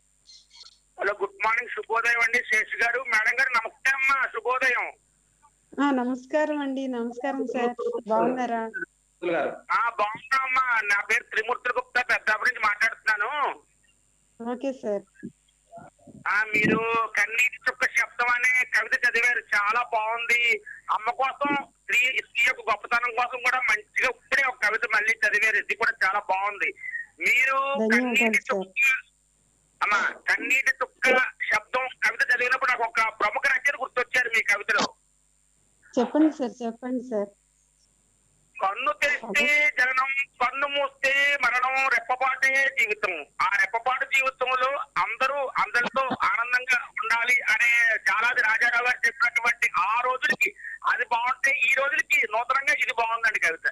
హలో గుడ్ మార్నింగ్ శుభోదయం అండి శేష్ గారు మేడం గారు నమస్తే అమ్మా శుభోదయం ఆ నమస్కారం అండి నమస్కారం సార్ బాగున్నారా రాజుల గారు ఆ బాగున్నామ్మా నా పేరు త్రిమూర్తుల గుప్తా పెద్దాపురం నుంచి మాట్లాడుతున్నాను ఓకే సార్ ఆ మీరు కన్నీటి చుక్క శబ్దం అనే కవిత చదివారు చాలా బాగుంది అమ్మ కోసం స్త్రీ స్త్రీ యొక్క గొప్పతనం కోసం కూడా మంచిగా ఇప్పుడే ఒక కవిత మళ్ళీ చదివారు ఇది కూడా చాలా బాగుంది మీరు ధన్యవాదాలు కన్నీటి సార్. చుక్క అమ్మా కన్నీటి చుక్క శబ్దం కవిత చదివినప్పుడు నాకు ఒక ప్రముఖ రచన గుర్తొచ్చారు మీ కవితలో చెప్పండి సార్ చెప్పండి సార్ కన్ను తెరిస్తే జననం కన్ను మూస్తే మరణం రెప్పపాటే జీవితం ఆ రెప్పపాటు జీవితంలో అందరూ అందరితో ఆనందంగా ఉండాలి అనే చాలాది రాజారావు గారు చెప్పినటువంటి ఆ రోజులకి అది బాగుంటే ఈ రోజులకి నూతనంగా ఇది బాగుందండి కవిత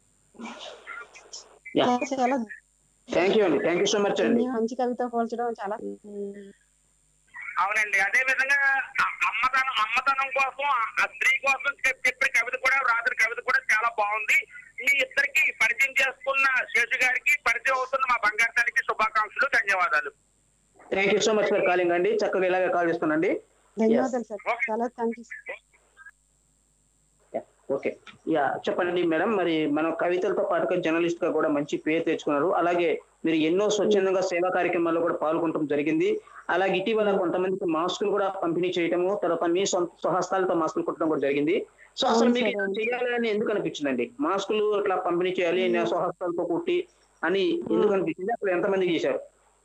యా చాలా థ్యాంక్ యూ అండి థ్యాంక్ యూ సో మచ్ అండి మంచి కవిత పోల్చడం చాలా అవునండి అదే విధంగా ఆ అమ్మతనం అమ్మతనం కోసం ఆ- ఆ స్త్రీ కోసం చెప్- చెప్పిన కవిత కూడా రాత్రి కవిత కూడా చాలా బాగుంది మీ ఇద్దరికి పరిచయం చేసుకున్న శేషు గారికి పరిచయం అవుతున్న మా బంగారు తల్లికి శుభాకాంక్షలు ధన్యవాదాలు thank you so much for calling అండి చక్కగా ఇలాగే కాల్ చేస్తానండి ధన్యవాదాలు సార్ చాలా థ్యాంక్ యూ ఓకే యా చెప్పండి మేడం మరి మన కవితలతో పాటుగా జర్నలిస్ట్ గా కూడా మంచి పేరు తెచ్చుకున్నారు అలాగే మీరు ఎన్నో స్వచ్ఛందంగా సేవా కార్యక్రమాల్లో కూడా పాల్గొనడం జరిగింది అలాగే ఇటీవల కొంతమందికి మాస్కులు కూడా పంపిణీ చేయటము తర్వాత మీ సొంత స్వహస్తాలతో మాస్కులు కుట్టడం కూడా జరిగింది సో అసలు అవును మీకు సార్, అవును. చేయాలని ఎందుకు అనిపించిందండి మాస్కులు ఇట్లా పంపిణీ చేయాలి నా స్వహస్తాలతో కుట్టి అని ఎందుకు అనిపించింది అసలు ఎంతమందికి చేశారు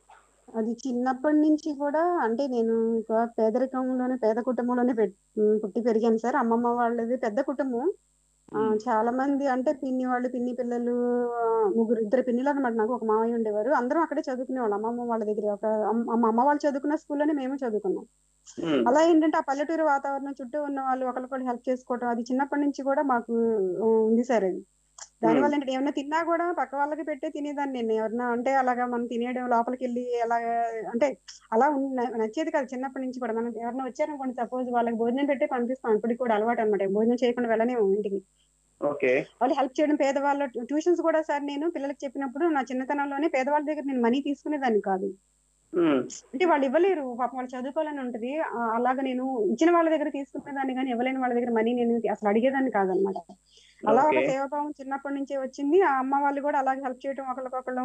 అది చిన్నప్పటి నుంచి కూడా అంటే నేను ఒక పేదరికంలోనే పేద కుటుంబంలోనే పెట్- ఉమ్, పుట్టి పెరిగాను సార్ అమ్మమ్మ వాళ్ళది పెద్ద కుటుంబం ఆ, మ్మ్. చాలా మంది అంటే పిన్ని వాళ్ళు పిన్ని పిల్లలు ఆ, ముగ్గురు ఇద్దరు పిన్నిలు అనమాట నాకు ఒక మామయ్య ఉండేవారు అందరం అక్కడే చదువుకునేవాళ్ళం అమ్మమ్మ వాళ్ళ దగ్గర ఒక అమ్మ అమ్మ అమ్మ వాళ్ళు చదువుకున్న స్కూల్లోనే మేము చదువుకున్నాం ఉమ్, అలా ఏంటంటే ఆ పల్లెటూరు వాతావరణం చుట్టూ ఉన్న వాళ్ళు ఒకరికొకరు హెల్ప్ చేసుకోవడం అది చిన్నప్పటి నుంచి కూడా మాకు ఆ, ఉంది సార్ అది దానివల్ల ఏంటంటే ఏమైనా తిన్నా కూడా పక్క వాళ్ళకి పెట్టే తినేదాన్ని నేను ఎవరన్నా అంటే అలాగా మనం తినేయడం లోపలికి వెళ్ళి అలా అంటే అలా ఉన్- న- నచ్చేది కాదు చిన్నప్పటి నుంచి కూడా మనం ఎవరైనా వచ్చారనుకోండి సపోజ్ వాళ్ళకి భోజనం పెట్టే పంపిస్తాం ఇప్పటికి కూడా అలవాటు అనమాట భోజనం చేయకుండా వెళ్ళనేమో ఇంటికి ఓకే వాళ్ళు హెల్ప్ చేయడం పేదవాళ్ళ ట్యూషన్స్ కూడా సార్ నేను పిల్లలకి చెప్పినప్పుడు నా చిన్నతనంలోనే పేదవాళ్ళ దగ్గర నేను మనీ తీసుకునేదాన్ని కాదు ఉమ్, అంటే వాళ్ళు ఇవ్వలేరు పాపం వాళ్ళు చదువుకోవాలని ఉంటది ఆ, అలాగా నేను ఇచ్చిన వాళ్ళ దగ్గర తీసుకునేదాన్ని కానీ ఇవ్వలేని వాళ్ళ దగ్గర మనీ నేను అసలు అడిగేదాన్ని కాదనమాట అలా ఒక ఓకే సేవాభావం చిన్నప్పటి నుంచే వచ్చింది ఆ అమ్మ వాళ్ళు కూడా అలాగే హెల్ప్ చేయడం ఒకరికొకళ్ళు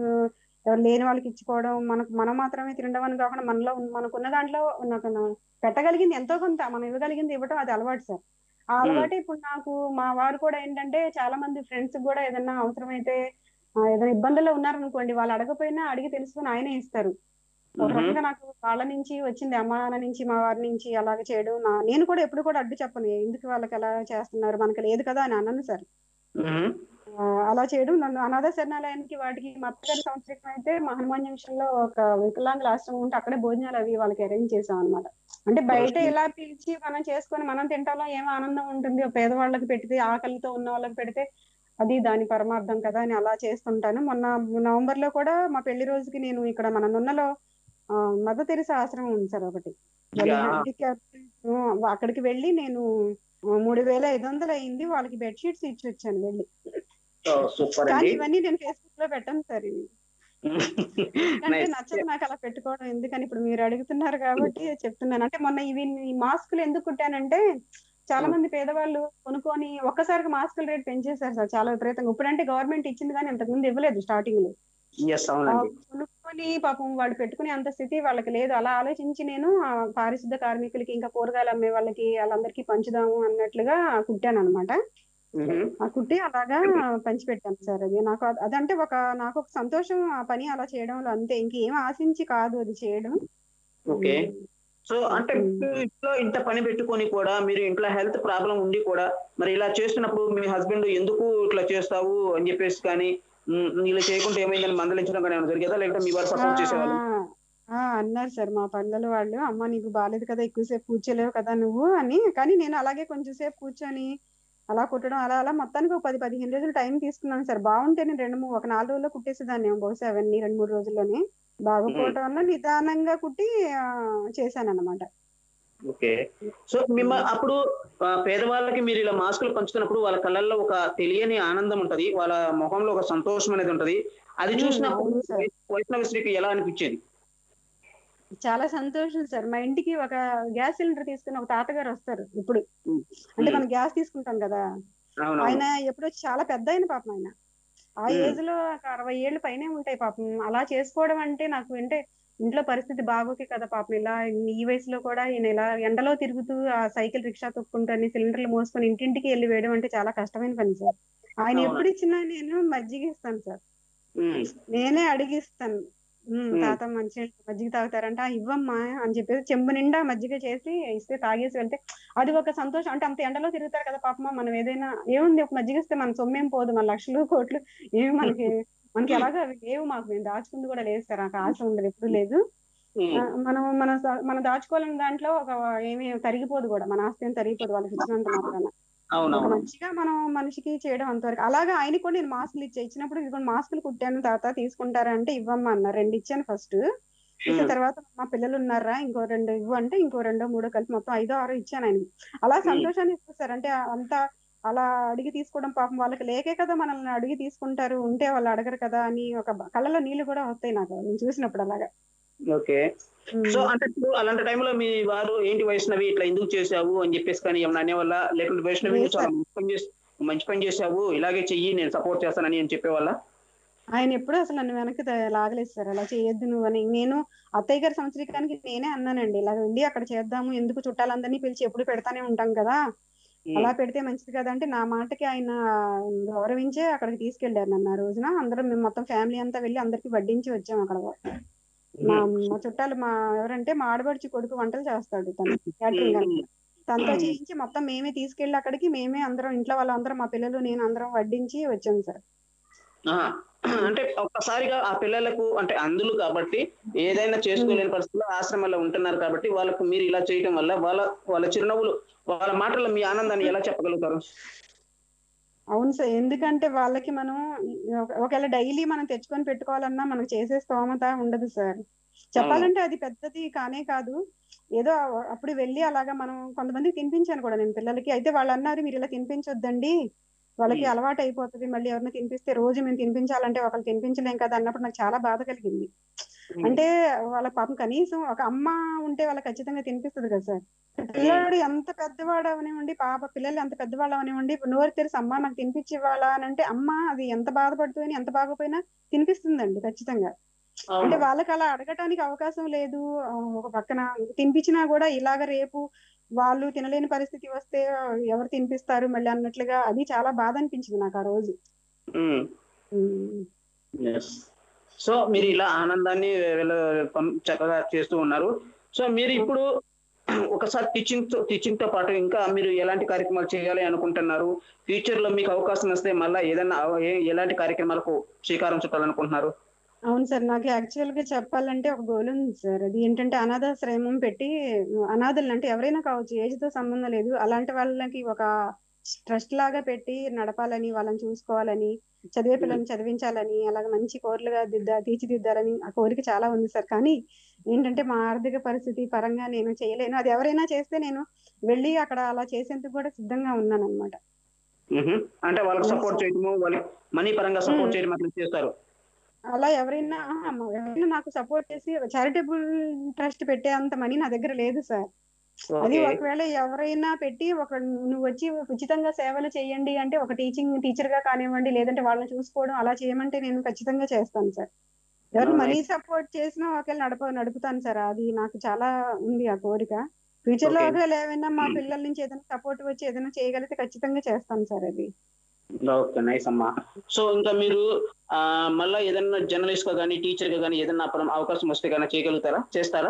ఎవరు లేని వాళ్ళకి ఇచ్చుకోవడం మనకు మనం మాత్రమే తినడం అని కాకుండా మనలో ఉన్న- మనకున్న దాంట్లో నాకు నా- పెట్టగలిగింది ఎంతో కొంత మనం ఇవ్వగలిగింది ఇవ్వడం అది అలవాటు సార్ ఆ అలవాటు ఇప్పుడు నాకు మా వారు కూడా ఏంటంటే చాలా మంది ఫ్రెండ్స్ కూడా ఏదైనా అవసరమైతే ఆ, ఏదైనా ఇబ్బందుల్లో ఉన్నారనుకోండి వాళ్ళు అడగపోయినా అడిగి తెలుసుకుని ఆయనే ఇస్తారు ఒక మ్మ్. రకంగా నాకు వాళ్ళ నుంచి వచ్చింది అమ్మ నాన్న నుంచి మా వారి నుంచి అలాగే చేయడం నా నేను కూడా ఎప్పుడు కూడా అడ్డు చెప్పను ఎందుకు వాళ్ళకి అలా చేస్తున్నారు మనకి లేదు కదా అని అన్నాను సార్ ఉమ్, ఆ, అలా చేయడం నన్ను అనాథ శరణాలయానికి వాటికి మా అత్తగారి సంవత్సరం అయితే మా హనుమాన్ జంక్షన్ లో ఒక వికలాంగుల ఆశ్రమం ఉంటే అక్కడే భోజనాలు అవి వాళ్ళకి అరేంజ్ చేసాం అనమాట అంటే బయట Okay. ఇలా పిలిచి మనం చేసుకొని మనం తింటాలో ఏం ఆనందం ఉంటుంది పేదవాళ్ళకి పెడితే ఆకలితో ఉన్న వాళ్ళకి పెడితే అది దాని పరమార్థం కదా అని అలా చేస్తుంటాను మొన్న నవంబర్ లో కూడా మా పెళ్లి రోజుకి నేను ఇక్కడ మన నున్నలో ఆ, మదర్ తెరిసా ఆశ్రమం ఉంది సార్ ఒకటి Yeah. Handicap, ఆ, అక్కడికి వెళ్ళి నేను ఆ, మూడు వేల ఐదు వందలు అయింది వాళ్ళకి బెడ్షీట్స్ ఇచ్చి వచ్చాను వెళ్ళి ఓ, సూపర్ కానీ అండి ఇవన్నీ నేను ఫేస్బుక్ లో పెట్టాను సార్ ఇవి అంటే Nice. నచ్చదు నాకు అలా పెట్టుకోవడం ఎందుకని ఇప్పుడు మీరు అడుగుతున్నారు కాబట్టి చెప్తున్నాను అంటే మొన్న ఇవి ఈ మాస్కులు ఎందుకు కుట్టానంటే చాలా మంది పేదవాళ్ళు కొనుక్కొని ఒక్కసారిగా మాస్కుల రేట్ పెంచేశారు సార్ చాలా విపరీతంగా ఇప్పుడంటే గవర్నమెంట్ ఇచ్చింది కానీ అంతకుముందు ఇవ్వలేదు స్టార్టింగ్ లో ఎస్ ఆ, అవునండి కొనుక్కొని పాపం వాళ్ళు పెట్టుకునే అంత స్థితి వాళ్ళకి లేదు అలా ఆలోచించి నేను ఆ పారిశుద్ధ కార్మికులకి ఇంకా కూరగాయలు అమ్మే వాళ్ళకి వాళ్ళందరికీ పంచుదాము అన్నట్లుగా కుట్టాను అనమాట ఉహు. ఆ కుట్టి అలాగా పంచిపెట్టాను సార్ అది నాకు అద- అదంటే ఒక నాకు ఒక సంతోషం ఆ పని అలా చేయడంలో అంతే ఇంకేం ఆశించి కాదు అది చేయడం ఓకే సో అంటే మీరు ఇంట్లో ఇంత పని పెట్టుకొని కూడా మీరు ఇంట్లో హెల్త్ ప్రాబ్లం ఉండి కూడా మరి ఇలా చేస్తున్నప్పుడు మీ హస్బెండ్ ఎందుకు ఇట్లా చేస్తావు అని చెప్పేసి కానీ "ఉమ్, ఇలా చేయకుండా ఏమైందని మందలించడం కానీ ఏమైనా జరిగేదా లేకపోతే మీ వారు సపోర్ట్ చేసేవాళ్ళు ఆ, ఆ, అన్నారు సార్ మా పల్లెల వాళ్ళు అమ్మ నీకు బాగాలేదు కదా ఎక్కువసేపు కూర్చోలేవు కదా నువ్వు అని కానీ నేను అలాగే కొంచెం సేపు కూర్చొని అలా కుట్టడం అలా అలా మొత్తానికి ఒక పది పదిహేను రోజులు టైం తీసుకున్నాను సార్ బాగుంటే నేను రెండు మూడు ఒక నాలుగు రోజుల్లో కుట్టేసేదాన్ని ఏమో బహుశా అవన్నీ రెండు మూడు రోజుల్లోనే బాగుపోవటం వల్ల నిదానంగా కుట్టి చేశాను అనమాట ఓకే సో మిమ్మ అప్పుడు ఆ, పేదవాళ్ళకి మీరు ఇలా మాస్కులు పంచుతున్నప్పుడు వాళ్ళ కళ్ళల్లో ఒక తెలియని ఆనందం ఉంటది వాళ్ళ ముఖంలో ఒక సంతోషం అనేది ఉంటది అది ఉమ్, చూసినప్పుడు అవును సార్. వైష్ణవ శ్రీకి ఎలా అనిపించేది చాలా సంతోషం సార్ మా ఇంటికి ఒక గ్యాస్ సిలిండర్ తీసుకుని ఒక తాతగారు వస్తారు ఇప్పుడు ఉమ్. అంటే ఉమ్. మనం గ్యాస్ తీసుకుంటాం కదా అవును ఆయన ఎప్పుడు చాలా పెద్ద ఆయన పాపం ఆయన ఆ మ్మ్. ఏజ్ లో ఒక అరవై ఏళ్ళు పైనే ఉంటాయి పాపం అలా చేసుకోవడం అంటే నాకు అంటే ఇంట్లో పరిస్థితి బాగోకే కదా పాపం ఇలా ఈ వయసులో కూడా ఈయన ఇలా ఎండలో తిరుగుతూ ఆ సైకిల్ రిక్షా తొక్కుంటాని సిలిండర్లు మోసుకొని ఇంటింటికి వెళ్ళి వేయడం అంటే చాలా కష్టమైన పని సార్ ఆయన అవునా? ఎప్పుడు ఇచ్చినా నేను మజ్జిగ ఇస్తాను సార్ ఉమ్, నేనే అడిగిస్తాను "ఉమ్, మ్మ్. తాత మంచి మజ్జిగ తాగుతారంట "ఆ, ఇవ్వమ్మా అని చెప్పేసి చెంబు నిండా మజ్జిగ చేసి ఇస్తే తాగేసి వెళ్తే అది ఒక సంతోషం అంటే అంత ఎండలో తిరుగుతారు కదా పాపమా మనం ఏదైనా ఏముంది ఒక మజ్జిగ ఇస్తే మన సొమ్మేం పోదు మన లక్షలు కోట్లు ఏమి మనకి మనకి ఎలాగో అవి లేవు మాకు మేము దాచుకుంది కూడా లేదు సార్ నాకు ఆశ ఉండదు ఎప్పుడు లేదు ఉమ్, ఆ, మనం మన స- మనం దాచుకోవాలని దాంట్లో ఒక ఏమి తరిగిపోదు కూడా మన ఆస్తి ఏం తరిగిపోదు వాళ్ళకి ఇచ్చినంత మాత్రాన ఒక అవునవును మంచిగా మనం మనిషికి చేయడం అంతవరకు అలాగే ఆయన కూడా నేను మాస్కులు ఇచ్చా ఇచ్చినప్పుడు ఇదిగో మాస్కులు కుట్టాను తాత తీసుకుంటారా అంటే ఇవ్వమ్మా అన్నారు రెండు ఇచ్చాను ఫస్ట్ ఇచ్చిన ఉమ్, తర్వాత మా పిల్లలు ఉన్నారా ఇంకో రెండు ఇవ్వు అంటే ఇంకో రెండో మూడో కలిపి మొత్తం ఐదో ఆరో ఇచ్చాను ఆయనకి అలా మ్మ్. సంతోషాన్ని ఇస్తారు అంటే అంత అలా అడిగి తీసుకోవడం పాపం వాళ్ళకి లేకే కదా మనల్ని అడిగి తీసుకుంటారు ఉంటే వాళ్ళు అడగరు కదా అని ఒక బ- కళ్ళలో నీళ్లు కూడా వస్తాయి నాకు నేను చూసినప్పుడు అలాగా ఓకే సో ఉమ్. అంటే ఇప్పుడు అలాంటి టైంలో మీ వారు ఏంటి వైష్ణవి ఇట్లా ఎందుకు చేసావు అని చెప్పేసి కానీ ఏమన్నా అనేవాళ్ళ లేకుంటే వైష్ణవి నువ్వు లేదు చాలా సార్. మంచి పని చేసి మంచి పని చేసావు ఇలాగే చెయ్యి నేను సపోర్ట్ చేస్తానని అని చెప్పేవాళ్ళ ఆయన ఎప్పుడు అసలు నన్ను వెనక్కి త- లాగలేదు సార్ అలా చేయొద్దు నువ్వు అని నేను అత్తయ్య గారి సంవత్సరీకానికి నేనే అన్నానండి ఇలా వెళ్ళి అక్కడ చేద్దాము ఎందుకు చుట్టాలందరినీ పిలిచి ఎప్పుడు పెడతానే ఉంటాం కదా అలా పెడితే మంచిది కదా అంటే నా మాటకి ఆయన గౌరవించే అక్కడికి తీసుకెళ్లారు నన్ను ఆ రోజున అందరం మేము మొత్తం ఫ్యామిలీ అంతా వెళ్ళి అందరికి వడ్డించి వచ్చాం అక్కడ మా మా చుట్టాలు మా ఎవరంటే మా ఆడబడిచి కొడుకు వంటలు చేస్తాడు తను క్యాటరింగ్ అని తనతో చేయించి మొత్తం మేమే తీసుకెళ్లి అక్కడికి మేమే అందరం ఇంట్లో వాళ్ళందరం మా పిల్లలు నేను అందరం వడ్డించి వచ్చాం సార్ ఆహా. అంటే ఒక్కసారిగా ఆ పిల్లలకు అంటే అందులు కాబట్టి ఏదైనా చేసుకోలేని పరిస్థితుల్లో ఆశ్రమంలో ఉంటున్నారు కాబట్టి వాళ్ళకు మీరు ఇలా చేయటం వల్ల వాళ్ళ వాళ్ళ చిరునవ్వులు వాళ్ళ మాటల్లో మీ ఆనందాన్ని ఎలా చెప్పగలుగుతారు అవును సార్ ఎందుకంటే వాళ్ళకి మనం ఒక- ఒకవేళ డైలీ మనం తెచ్చుకొని పెట్టుకోవాలన్నా మనకు చేసే స్తోమత ఉండదు సార్ చెప్పాలంటే అది పెద్దది కానే కాదు ఏదో అప్పుడు వెళ్ళి అలాగా మనం కొంతమందికి తినిపించాను కూడా నేను పిల్లలకి అయితే వాళ్ళు అన్నారు మీరు ఇలా తినిపించొద్దండి వాళ్ళకి Hmm. అలవాటు అయిపోతుంది మళ్ళీ ఎవరిని తినిపిస్తే రోజు మేము తినిపించాలంటే ఒకళ్ళు తినిపించలేం కదా అన్నప్పుడు నాకు చాలా బాధ కలిగింది అంటే వాళ్ళ పాపం కనీసం ఒక అమ్మ ఉంటే వాళ్ళకి ఖచ్చితంగా తినిపిస్తుంది కదా సార్ పిల్లడు ఎంత పెద్దవాడు అవనివ్వండి పాప పిల్లలు ఎంత పెద్దవాళ్ళు అవనివ్వండి నోరు తెరిసి అమ్మ నాకు తినిపించి ఇవ్వాలా అని అంటే అమ్మ అది ఎంత బాధపడుతుంది ఎంత బాగోపోయినా తినిపిస్తుందండి ఖచ్చితంగా అంటే వాళ్ళకి అలా అడగటానికి అవకాశం లేదు ఆ, ఒక పక్కన తినిపించినా కూడా ఇలాగ రేపు వాళ్ళు తినలేని పరిస్థితి వస్తే ఎవరు తినిపిస్తారు మళ్ళీ అన్నట్లుగా అది చాలా బాధ అనిపించింది నాకు ఆ రోజు ఉమ్. సో మీరు ఇలా ఆనందాన్ని వీళ్ళ పం- చక్కగా చేస్తూ ఉన్నారు సో మీరు ఇప్పుడు ఒకసారి టీచింగ్ తో టీచింగ్ తో పాటు ఇంకా మీరు ఎలాంటి కార్యక్రమాలు చేయాలి అనుకుంటున్నారు ఫ్యూచర్ లో మీకు అవకాశం వస్తే మళ్ళీ ఏదైనా అవ- ఏ- ఎలాంటి కార్యక్రమాలకు శ్రీకారం చుట్టాలనుకుంటున్నారు అవును సార్ నాకు యాక్చువల్ గా చెప్పాలంటే ఒక గోల్ ఉంది సార్ అది ఏంటంటే అనాథాశ్రమం పెట్టి అనాథలు అంటే ఎవరైనా కావచ్చు ఏజ్ తో సంబంధం లేదు అలాంటి వాళ్ళకి ఒక ట్రస్ట్ లాగా పెట్టి నడపాలని వాళ్ళని చూసుకోవాలని చదివే పిల్లల్ని చదివించాలని అలాగే మంచి కోర్లుగా దిద్దా తీర్చిదిద్దాలని ఆ కోరిక చాలా ఉంది సార్ కానీ ఏంటంటే మా ఆర్థిక పరిస్థితి పరంగా నేను చేయలేను అది ఎవరైనా చేస్తే నేను వెళ్ళి అక్కడ అలా చేసేందుకు కూడా సిద్ధంగా ఉన్నాను అనమాట మ్హూ. అంటే వాళ్ళకి Yes, సపోర్ట్ sir. చేయడము వాళ్ళకి మనీ పరంగా సపోర్ట్ మ్మ్. చేయడం అట్లా చేస్తారు అలా ఎవరైనా ఆహా, ఎవరైనా నాకు సపోర్ట్ చేసి చారిటబుల్ ట్రస్ట్ పెట్టే అంత మనీ నా దగ్గర లేదు సార్ అది ఓకే ఒకవేళ ఎవరైనా పెట్టి ఒక నువ్వు వచ్చి ఉచితంగా సేవలు చేయండి అంటే ఒక టీచింగ్ టీచర్ గా కానివ్వండి లేదంటే వాళ్ళని చూసుకోవడం అలా చేయమంటే నేను ఖచ్చితంగా చేస్తాను సార్ ఎవరు Alright. మనీ సపోర్ట్ చేసినా ఒకవేళ నడప నడుపుతాను సార్ అది నాకు చాలా ఉంది ఆ కోరిక ఫ్యూచర్ లో Okay. ఒకవేళ ఏమైనా మా పిల్లల నుంచి ఏదైనా సపోర్ట్ వచ్చి ఏదైనా చేయగలిగితే ఖచ్చితంగా చేస్తాను సార్ అది ఓకే నైస్ అమ్మా సో ఇంకా మీరు ఆ, మళ్ళా ఏదైనా జర్నలిస్ట్ గా కానీ టీచర్ గా కానీ ఏదైనా అప్పుడు అవకాశం వస్తే కానీ చేయగలుగుతారా చేస్తారా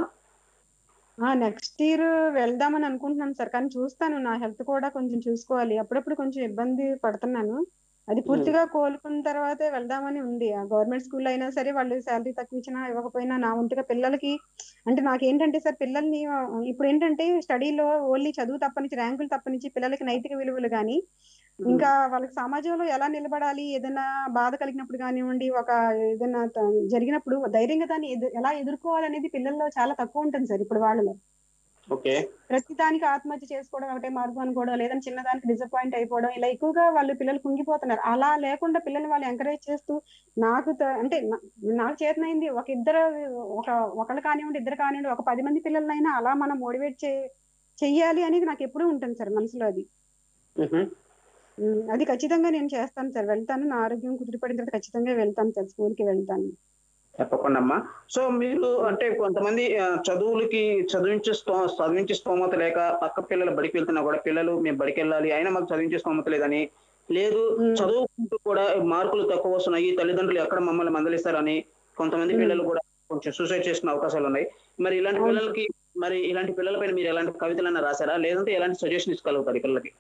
ఆ నెక్స్ట్ ఇయర్ వెళ్దామని అనుకుంటున్నాను సార్ కానీ చూస్తాను నా హెల్త్ కూడా కొంచెం చూసుకోవాలి అప్పుడప్పుడు కొంచెం ఇబ్బంది పడుతున్నాను అది పూర్తిగా కోలుకున్న తర్వాతే వెళ్దామని ఉంది ఆ గవర్నమెంట్ స్కూల్ అయినా సరే వాళ్ళు శాలరీ తక్కువ ఇచ్చినా ఇవ్వకపోయినా నా వంతుగా పిల్లలకి అంటే నాకేంటంటే సార్ పిల్లల్ని ఆ, ఇప్పుడు ఏంటంటే స్టడీలో ఓన్లీ చదువు తప్పనిచ్చి ర్యాంకులు తప్పనిచ్చి పిల్లలకి నైతిక విలువలు కానీ ఇంకా వాళ్ళకి సమాజంలో ఎలా నిలబడాలి ఏదైనా బాధ కలిగినప్పుడు కానివ్వండి ఒక ఏదైనా త- జరిగినప్పుడు ధైర్యంగా దాన్ని ఎదు- ఎలా ఎదుర్కోవాలనేది పిల్లల్లో చాలా తక్కువ ఉంటుంది సార్ ఇప్పుడు వాళ్ళలో ఓకే ప్రతి దానికి ఆత్మహత్య చేసుకోవడం ఒకటే మార్గం అనుకోవడం లేదంటే చిన్నదానికి డిసప్పాయింట్ అయిపోవడం ఇలా ఎక్కువగా వాళ్ళు పిల్లలు కుంగిపోతున్నారు అలా లేకుండా పిల్లల్ని వాళ్ళు ఎంకరేజ్ చేస్తూ నాకు త- అంటే నా- నాకు చేతనైంది ఒక ఇద్దరు ఒక ఒకళ్ళు కానివ్వండి ఇద్దరు కానివ్వండి ఒక పది మంది పిల్లలనైనా అలా మనం మోటివేట్ చే చెయ్యాలి అనేది నాకు ఎప్పుడూ ఉంటుంది సార్ మనసులో అది మ్హూ. ఉమ్, అది ఖచ్చితంగా నేను చేస్తాను సార్ వెళ్తాను నా ఆరోగ్యం కుదిరిపడిన తర్వాత ఖచ్చితంగా వెళ్తాను సార్ స్కూల్ కి వెళ్తాను తప్పకుండా అమ్మా సో మీరు అంటే కొంతమంది ఆ, చదువులకి చదివించే sto- చదివించే స్తోమత లేక పక్క పిల్లలు బడికి వెళ్తున్నా కూడా పిల్లలు మేము బడికి వెళ్ళాలి అయినా మాకు చదివించే స్తోమత లేదని లేదు మ్మ్. చదువుకుంటూ కూడా మార్కులు తక్కువ వస్తున్నాయి తల్లిదండ్రులు ఎక్కడ మమ్మల్ని మందలిస్తారని కొంతమంది మ్మ్. పిల్లలు కూడా కొంచెం సూసైడ్ చేసుకునే అవకాశాలు ఉన్నాయి మరి ఇలాంటి అవును. పిల్లలకి మరి ఇలాంటి పిల్లలపైన మీరు ఎలాంటి కవితలన్నా రాశారా లేదంటే ఎలాంటి సజెషన్ ఇవ్వగలుగుతారు ఈ పిల్లలకి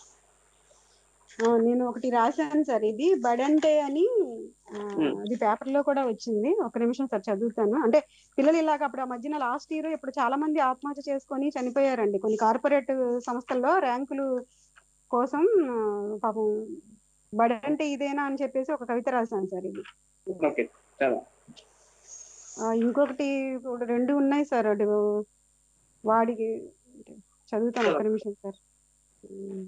ఆ, నేను ఒకటి రాశాను సార్ ఇది బడంటే అని ఆ, ఉమ్. అది పేపర్ లో కూడా వచ్చింది ఒక నిమిషం సార్ చదువుతాను అంటే పిల్లలు ఇలాగ అప్పుడు ఆ మధ్యన లాస్ట్ ఇయర్ ఇప్పుడు చాలా మంది ఆత్మహత్య చేసుకొని చనిపోయారండి కొన్ని కార్పొరేట్ సంస్థల్లో ర్యాంకులు కోసం ఆ, పాపం బడంటే ఇదేనా అని చెప్పేసి ఒక కవిత రాశాను సార్ ఇది ఓకే చాలా ఆ, ఇంకొకటి ఇప్పుడు రెండు ఉన్నాయి సార్ అటు వాడికి చదువుతాను ఒక నిమిషం సార్ ఉమ్.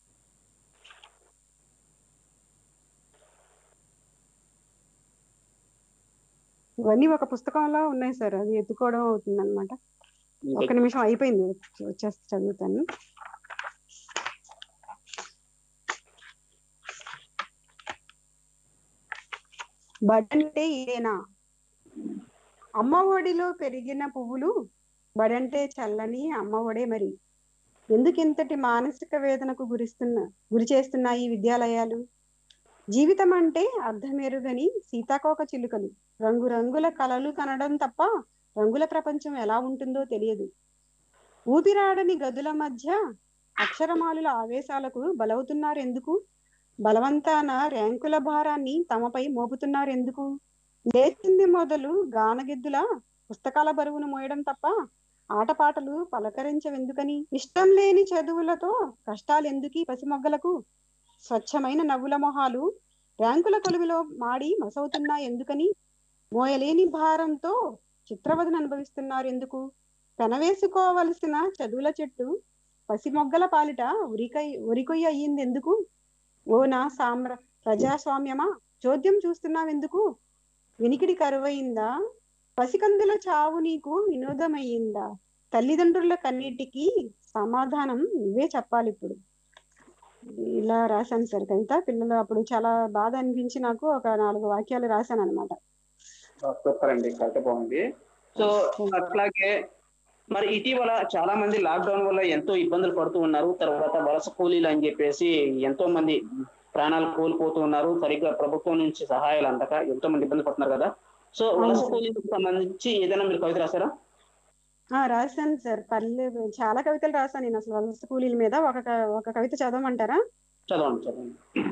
ఇవన్నీ ఒక పుస్తకంలో ఉన్నాయి సార్ అది ఎత్తుకోవడం అవుతుంది అనమాట ఒక నిమిషం అయిపోయింది వచ్చేస్తే చదువుతాను బడంటే ఇదేనా అమ్మ ఒడిలో పెరిగిన పువ్వులు బడంటే చల్లని అమ్మ ఒడే మరి ఎందుకు ఇంతటి మానసిక వేదనకు గురిస్తున్న గురి చేస్తున్నాయి ఈ విద్యాలయాలు జీవితం అంటే అర్ధమెరుగని సీతాకోక చిలుకలు రంగురంగుల కలలు కనడం తప్ప రంగుల ప్రపంచం ఎలా ఉంటుందో తెలియదు ఊపిరాడని గదుల మధ్య అక్షరమాలుల ఆవేశాలకు బలవుతున్నారు ఎందుకు బలవంతాన ర్యాంకుల భారాన్ని తమపై మోపుతున్నారు ఎందుకు లేచింది మొదలు గానగిద్దుల పుస్తకాల బరువును మోయడం తప్ప ఆటపాటలు పలకరించవెందుకని ఇష్టం లేని చదువులతో కష్టాలు ఎందుకీ పసిమొగ్గలకు స్వచ్ఛమైన నవ్వుల మొహాలు ర్యాంకుల కొలువిలో మాడి మసవుతున్నా ఎందుకని మోయలేని భారంతో చిత్రవదన అనుభవిస్తున్నారు ఎందుకు పెనవేసుకోవలసిన చదువుల చెట్టు పసిమొగ్గల పాలిట ఉరికై ఉరికొయ్య అయ్యింది ఎందుకు ఓ నా సామ్ర ప్రజాస్వామ్యమా చోద్యం చూస్తున్నావెందుకు వినికిడి కరువయిందా పసికందుల చావు నీకు వినోదమయ్యిందా తల్లిదండ్రుల కన్నిటికి సమాధానం నువ్వే చెప్పాలి ఇప్పుడు ఇలా రాశాను సార్ కవిత పిల్లలు అప్పుడు చాలా బాధ అనిపించి నాకు ఒక నాలుగు వాక్యాలు రాశాను అనమాట సూపర్ అండి కరెక్ట్ బాగుంది సో అట్లాగే మరి ఇటీవల చాలా మంది లాక్డౌన్ వల్ల ఎంతో ఇబ్బందులు పడుతూ ఉన్నారు తర్వాత వలస కూలీలు అని చెప్పేసి ఎంతో మంది ప్రాణాలు కోల్పోతూ ఉన్నారు సరిగ్గా ప్రభుత్వం నుంచి సహాయాలు అందక ఎంతో మంది ఇబ్బంది పడుతున్నారు కదా సో వలస కూలీలకు సంబంధించి ఏదైనా మీరు కవిత రాశారా ఆ రాశాను సార్ పర్లేదు చాలా కవితలు రాశాను నేను అసలు వలస కూలీల మీద ఒక క- ఒక కవిత చదవమంటారా చదవండి చదవండి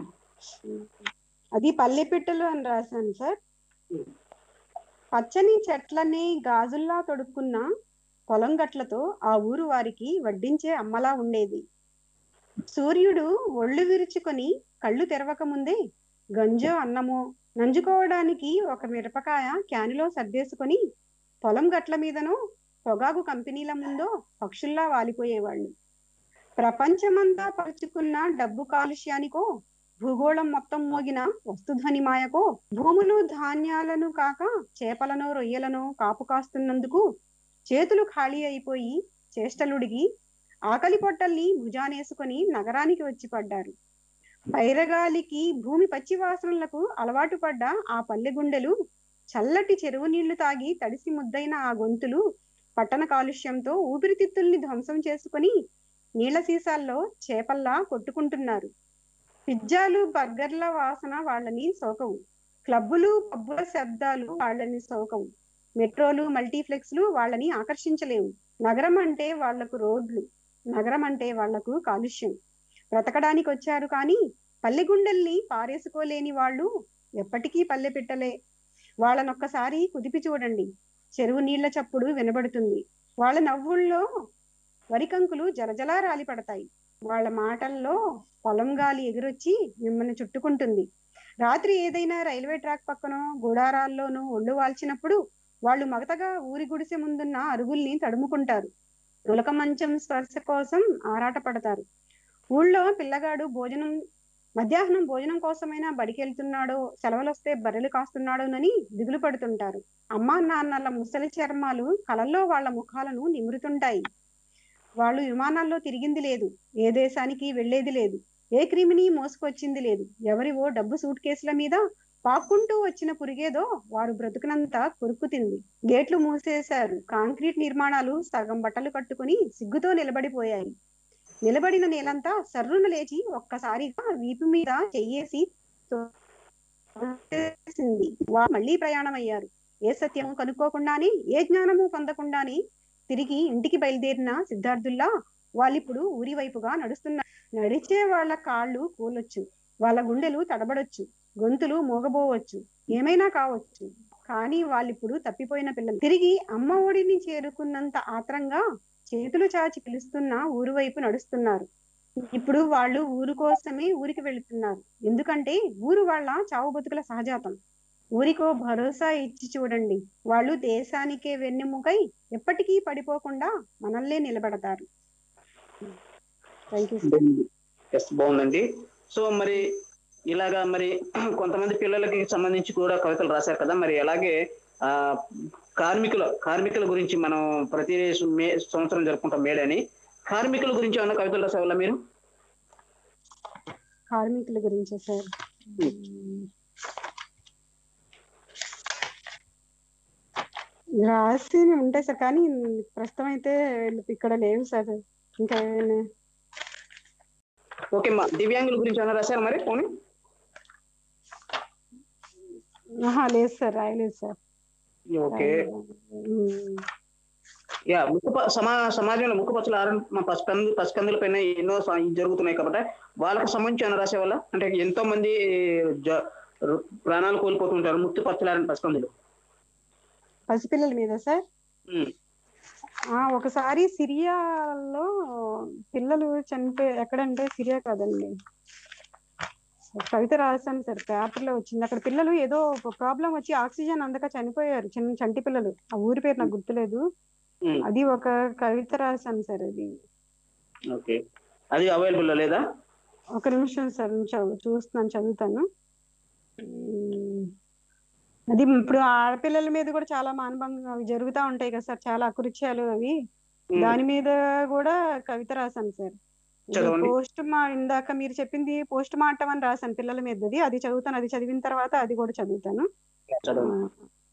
అది పల్లె పిట్టలు అని రాశాను సార్ పచ్చని చెట్లని గాజుల్లా తొడుక్కున్న పొలం గట్లతో ఆ ఊరు వారికి వడ్డించే అమ్మలా ఉండేది సూర్యుడు ఒళ్ళు విరుచుకొని కళ్ళు తెరవక ముందే గంజో అన్నమో నంజుకోవడానికి ఒక మిరపకాయ క్యానులో సర్దేసుకొని పొలం గట్ల మీదనో పొగాకు కంపెనీల ముందో పక్షుల్లా వాలిపోయేవాళ్ళు ప్రపంచమంతా పరుచుకున్న డబ్బు కాలుష్యానికో భూగోళం మొత్తం మోగిన వస్తుధ్వని మాయకో భూములు ధాన్యాలను కాక చేపలను రొయ్యలను కాపు కాస్తున్నందుకు చేతులు ఖాళీ అయిపోయి చేష్టలుడిగి ఆకలి పొట్టల్ని భుజానేసుకొని నగరానికి వచ్చి పడ్డారు పైరగాలికి భూమి పచ్చి వాసనలకు అలవాటు పడ్డ ఆ పల్లె గుండెలు చల్లటి చెరువు నీళ్లు తాగి తడిసి ముద్దైన ఆ గొంతులు పట్టణ కాలుష్యంతో ఊపిరితిత్తుల్ని ధ్వంసం చేసుకొని నీళ్ల సీసాల్లో చేపల్లా కొట్టుకుంటున్నారు పిజ్జాలు బర్గర్ల వాసన వాళ్ళని సోకవు క్లబ్బులు పబ్బుల శబ్దాలు వాళ్ళని సోకవు మెట్రోలు మల్టీప్లెక్స్లు వాళ్ళని ఆకర్షించలేవు నగరం అంటే వాళ్లకు రోడ్లు నగరం అంటే వాళ్లకు కాలుష్యం బ్రతకడానికి వచ్చారు కానీ పల్లె గుండెల్ని పారేసుకోలేని వాళ్ళు ఎప్పటికీ పల్లె పెట్టలే వాళ్ళనొక్కసారి కుదిపి చూడండి చెరువు నీళ్ల చప్పుడు వినబడుతుంది వాళ్ళ నవ్వుల్లో వరికంకులు జలజలా రాలి పడతాయి వాళ్ళ మాటల్లో పొలం గాలి ఎగురొచ్చి మిమ్మల్ని చుట్టుకుంటుంది రాత్రి ఏదైనా రైల్వే ట్రాక్ పక్కనో గుడారాల్లోనూ ఒళ్ళు వాల్చినప్పుడు వాళ్ళు మగతగా ఊరి గుడిసె ముందున్న అరుగుల్ని తడుముకుంటారు ఉలక మంచం స్పర్శ కోసం ఆరాట పడతారు ఊళ్ళో పిల్లగాడు భోజనం మధ్యాహ్నం భోజనం కోసమైనా బడికి వెళ్తున్నాడో సెలవులు వస్తే బర్రెలు కాస్తున్నాడోనని దిగులు పడుతుంటారు అమ్మా నాన్నల ముసలి చర్మాలు కలల్లో వాళ్ళ ముఖాలను నిమురుతుంటాయి వాళ్ళు విమానాల్లో తిరిగింది లేదు ఏ దేశానికి వెళ్ళేది లేదు ఏ క్రిమిని మోసుకొచ్చింది లేదు ఎవరివో డబ్బు సూట్ కేసుల మీద పాక్కుంటూ వచ్చిన పురిగేదో వారు బ్రతుకునంతా కొరుకు తింది గేట్లు మూసేశారు కాంక్రీట్ నిర్మాణాలు సగం బట్టలు కట్టుకుని సిగ్గుతో నిలబడిపోయాయి నిలబడిన నేలంతా సర్రున లేచి ఒక్కసారిగా వీపు మీద చెయ్యేసి తోసేసింది. వారు మళ్ళీ ప్రయాణం అయ్యారు ఏ సత్యము కనుక్కోకుండానే ఏ జ్ఞానము పొందకుండానే తిరిగి ఇంటికి బయలుదేరిన సిద్ధార్థుల్లా వాళ్ళిప్పుడు ఊరి వైపుగా నడుస్తున్నారు నడిచే వాళ్ళ కాళ్ళు కూలొచ్చు వాళ్ళ గుండెలు తడబడొచ్చు గొంతులు మోగబోవచ్చు ఏమైనా కావచ్చు కానీ వాళ్ళిప్పుడు తప్పిపోయిన పిల్లలు తిరిగి అమ్మ ఒడిని చేరుకున్నంత ఆత్రంగా చేతులు చాచి పిలుస్తున్న ఊరు వైపు నడుస్తున్నారు ఇప్పుడు వాళ్ళు ఊరు కోసమే ఊరికి వెళుతున్నారు ఎందుకంటే ఊరు వాళ్ళ చావు బతుకుల సహజాతం ఊరికో భరోసా ఇచ్చి చూడండి వాళ్ళు దేశానికే వెన్నెముకై ఎప్పటికీ పడిపోకుండా మనల్నే నిలబడతారు థ్యాంక్ యూ ఎస్ బాగుందండి సో మరి ఇలాగా మరి కొంతమంది పిల్లలకి సంబంధించి కూడా కవితలు రాశారు కదా మరి అలాగే ఆ కార్మికుల కార్మికుల గురించి మనం ప్రతి మే సంవత్సరం జరుపుకుంటాం మేడని కార్మికుల గురించి ఏమైనా కవితలు రాసేవాళ్ళ మీరు కార్మికుల గురించి సార్ రాసి ఉంటాయి సార్ కానీ ప్రస్తుతం అయితే ఇక్కడ లేవు సార్ ఇంకా ఏమైనా ఓకే మా దివ్యాంగుల గురించి ఏమైనా రాశారు మరి పోనీ ఆహా, లేదు సార్ రాయలేదు సార్ ఓకే ఉమ్. యా ముక్కు ప- సమా సమాజంలో ముక్కు పచ్చల ఆరం పసికందు పసికందుల పైన ఎన్నో స- ఇది జరుగుతున్నాయి కాబట్టి వాళ్ళకి సంబంధించి ఏమైనా రాసేవాళ్ళ అంటే ఎంతో మంది జ- రు- ప్రాణాలు కోల్పోతుంటారు ముక్కు పచ్చలారని పసికందులు పసిపిల్లల మీద సార్ ఉమ్. ఆ ఒకసారి సిరియాలో పిల్లలు చనిపోయి ఎక్కడంటే సిరియా కాదండి కవిత రాశాను సార్ పేపర్ లో వచ్చింది అక్కడ పిల్లలు ఏదో ప్రాబ్లం వచ్చి ఆక్సిజన్ అందక చనిపోయారు చిన్న చంటి పిల్లలు ఆ ఊరి పేరు నాకు గుర్తులేదు ఉమ్. అది ఒక కవిత రాశాను సార్ అది ఓకే అది అవైలబుల్ లేదా ఒక నిమిషం సార్ నేను చదువు చూస్తున్నాను చదువుతాను ఉమ్, అది ఇప్పుడు ఆడపిల్లల మీద కూడా చాలా మానభంగం అవి జరుగుతూ ఉంటాయి కదా సార్ చాలా అకృత్యాలు అవి ఉమ్. దాని మీద కూడా కవిత రాశాను సార్ చదవండి. పోస్ట్ మా ఇందాక మీరు చెప్పింది పోస్ట్ మార్టం అని రాశాను పిల్లల మీదది అది చదువుతాను అది చదివిన తర్వాత అది కూడా చదువుతాను చదవండి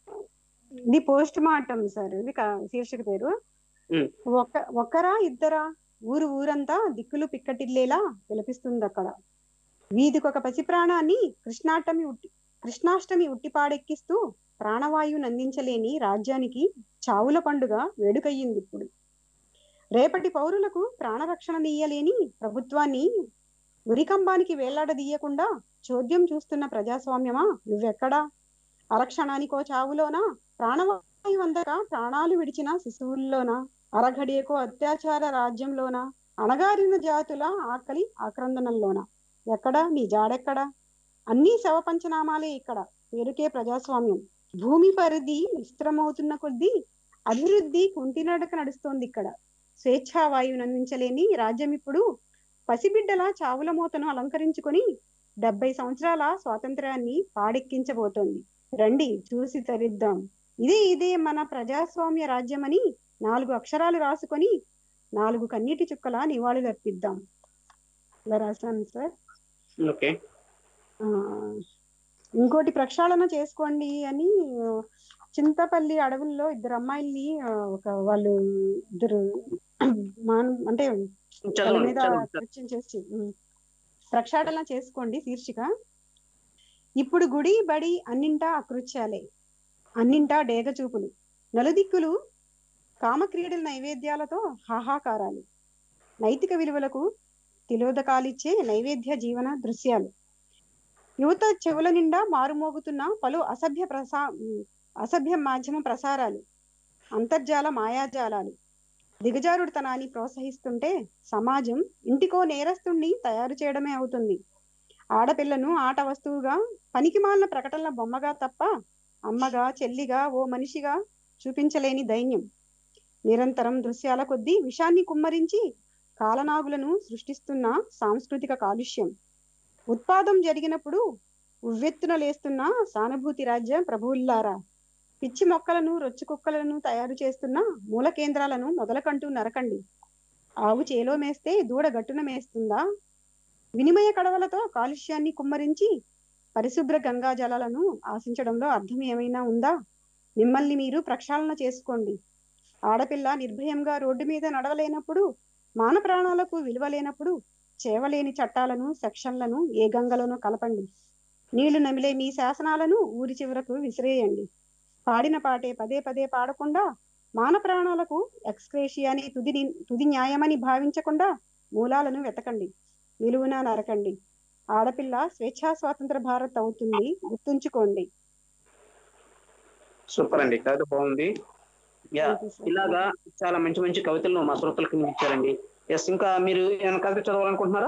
ఇది పోస్ట్ మార్టం సార్ ఇది కా- శీర్షిక పేరు ఉమ్. ఒక్క ఒక్కరా ఇద్దరా ఊరు ఊరంతా దిక్కులు పిక్కటిల్లేలా విలపిస్తుంది అక్కడ వీధికొక పసి ప్రాణాన్ని కృష్ణాష్టమి ఉట్టి కృష్ణాష్టమి ఉట్టిపాడెక్కిస్తూ ప్రాణవాయువును అందించలేని రాజ్యానికి చావుల పండుగ వేడుకయ్యింది ఇప్పుడు రేపటి పౌరులకు ప్రాణరక్షణ నీయలేని ప్రభుత్వాన్ని ఉరికంబానికి వేలాడదీయకుండా చోద్యం చూస్తున్న ప్రజాస్వామ్యమా నువ్వెక్కడా అరక్షణానికో చావులోనా ప్రాణవాయువు అందక ప్రాణాలు విడిచిన శిశువుల్లోనా అరఘడియకో అత్యాచార రాజ్యంలోనా అణగారిన జాతుల ఆకలి ఆక్రందనల్లోనా ఎక్కడా నీ జాడెక్కడా అన్ని శవ పంచనామాలే ఇక్కడ పేరుకే ప్రజాస్వామ్యం భూమి పరిధి విస్తృతమవుతున్న కొద్దీ అభివృద్ధి కుంటినడక నడుస్తోంది ఇక్కడ స్వేచ్ఛా వాయువును అందించలేని రాజ్యం ఇప్పుడు పసిబిడ్డల చావుల మూతను అలంకరించుకొని డెబ్బై సంవత్సరాల స్వాతంత్ర్యాన్ని పాడెక్కించబోతోంది రండి చూసి తరిద్దాం ఇదే ఇదే మన ప్రజాస్వామ్య రాజ్యమని నాలుగు అక్షరాలు రాసుకొని నాలుగు కన్నీటి చుక్కల నివాళులు అర్పిద్దాం ఇలా రాశాను సార్ ఓకే ఆ, ఇంకోటి ప్రక్షాళన చేసుకోండి అని ఆ, చింతపల్లి అడవుల్లో ఇద్దరు అమ్మాయిల్ని ఆ, ఒక వాళ్ళు ఇద్దరు మాన్ అంటే వాళ్ళ చదవండి మీద చదవండి కృత్యం చేసి ఉమ్. ప్రక్షాళన చేసుకోండి శీర్షిక ఇప్పుడు గుడి బడి అన్నింటా అకృత్యాలే అన్నింటా డేగ చూపులు నలుదిక్కులు కామక్రీడల నైవేద్యాలతో హాహాకారాలు నైతిక విలువలకు తిలోదకాలిచ్చే నైవేద్య జీవన దృశ్యాలు యువత చెవుల నిండా మారుమోగుతున్న పలు అసభ్య ప్రసా ఉమ్, అసభ్య మాధ్యమ ప్రసారాలు అంతర్జాల మాయాజాలాలు దిగజారుడుతనాన్ని ప్రోత్సహిస్తుంటే సమాజం ఇంటికో నేరస్తుణ్ణి తయారు చేయడమే అవుతుంది ఆడపిల్లను ఆట వస్తువుగా పనికిమాలిన ప్రకటనల బొమ్మగా తప్ప అమ్మగా చెల్లిగా ఓ మనిషిగా చూపించలేని దైన్యం నిరంతరం దృశ్యాల కొద్దీ విషాన్ని కుమ్మరించి కాలనాగులను సృష్టిస్తున్న సాంస్కృతిక కాలుష్యం ఉత్పాదం జరిగినప్పుడు ఉవ్వెత్తున లేస్తున్న సానుభూతి రాజ్య ప్రభువుల్లారా పిచ్చి మొక్కలను రొచ్చు కుక్కలను తయారు చేస్తున్న మూల కేంద్రాలను మొదలకంటూ నరకండి ఆవు చేలో మేస్తే దూడ గట్టున మేస్తుందా వినిమయ కడవలతో కాలుష్యాన్ని కుమ్మరించి పరిశుభ్ర గంగా జలాలను ఆశించడంలో అర్థం ఏమైనా ఉందా మిమ్మల్ని మీరు ప్రక్షాళన చేసుకోండి ఆడపిల్ల నిర్భయంగా రోడ్డు మీద నడవలేనప్పుడు మాన ప్రాణాలకు విలువ లేనప్పుడు చేవలేని చట్టాలను సెక్షన్లను ఏ గంగలోనూ కలపండి నీళ్లు నమిలే మీ శాసనాలను ఊరి చివరకు విసిరేయండి పాడిన పాటే పదే పదే పాడకుండా మాన ప్రాణాలకు ఎక్స్క్రేషియాని తుది ని- తుది న్యాయమని భావించకుండా మూలాలను వెతకండి నిలువున నరకండి ఆడపిల్ల స్వేచ్ఛా స్వాతంత్ర భారత్ అవుతుంది గుర్తుంచుకోండి సూపర్ అండి కవిత బాగుంది యా Thank you, sir. ఇలాగా చాలా మంచి మంచి కవితలను మా శ్రోతలకు ఇచ్చారండి ఎస్ ఇంకా మీరు ఏమైనా కవిత చదవాలనుకుంటున్నారా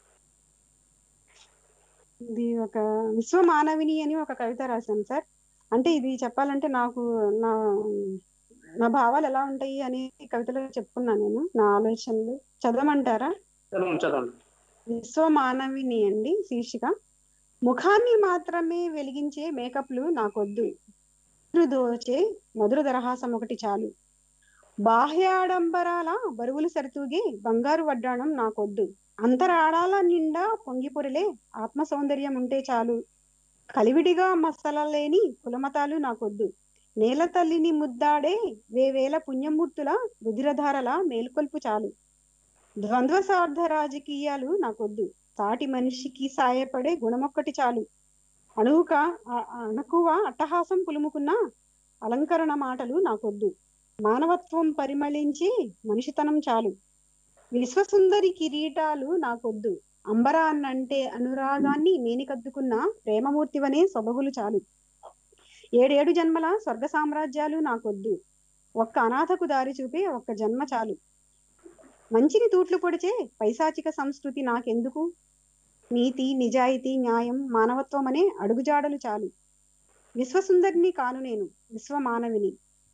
ఇది ఒక విశ్వ మానవిని అని ఒక కవిత రాశాను సార్ అంటే ఇది చెప్పాలంటే నాకు నా నా భావాలు ఎలా ఉంటాయి అని ఈ కవితలో చెప్పుకున్నాను నేను నా ఆలోచనలు చదవమంటారా చదవండి చదవండి విశ్వ మానవిని అండి శీర్షిక ముఖాన్ని మాత్రమే వెలిగించే మేకప్లు నాకొద్దు దోచే మధుర దరహాసం ఒకటి చాలు బాహ్యాడంబరాల బరువులు సరితూగే బంగారు వడ్డాణం నాకొద్దు అంతరాడాల నిండా పొంగిపొరిలే ఆత్మ సౌందర్యం ఉంటే చాలు కలివిడిగా మసలలేని కులమతాలు నాకొద్దు నేల తల్లిని ముద్దాడే వేవేల పుణ్యమూర్తుల రుధిరధారల మేల్కొల్పు చాలు ద్వంద్వ స్వార్థ రాజకీయాలు నాకొద్దు సాటి మనిషికి సాయపడే గుణమొక్కటి చాలు అణువుక అ- అణకువ అట్టహాసం పులుముకున్న అలంకరణ మాటలు నాకొద్దు మానవత్వం పరిమళించి మనిషితనం చాలు విశ్వసుందరి కిరీటాలు నాకొద్దు అంబరాన్నంటే అనురాగాన్ని మేనికద్దుకున్న ప్రేమమూర్తివనే సొబగులు చాలు ఏడేడు జన్మల స్వర్గ సామ్రాజ్యాలు నాకొద్దు ఒక్క అనాథకు దారి చూపే ఒక్క జన్మ చాలు మంచిని తూట్లు పొడిచే పైశాచిక సంస్కృతి నాకెందుకు నీతి నిజాయితీ న్యాయం మానవత్వం అనే అడుగుజాడలు చాలు విశ్వసుందరిని కాను నేను విశ్వ మానవిని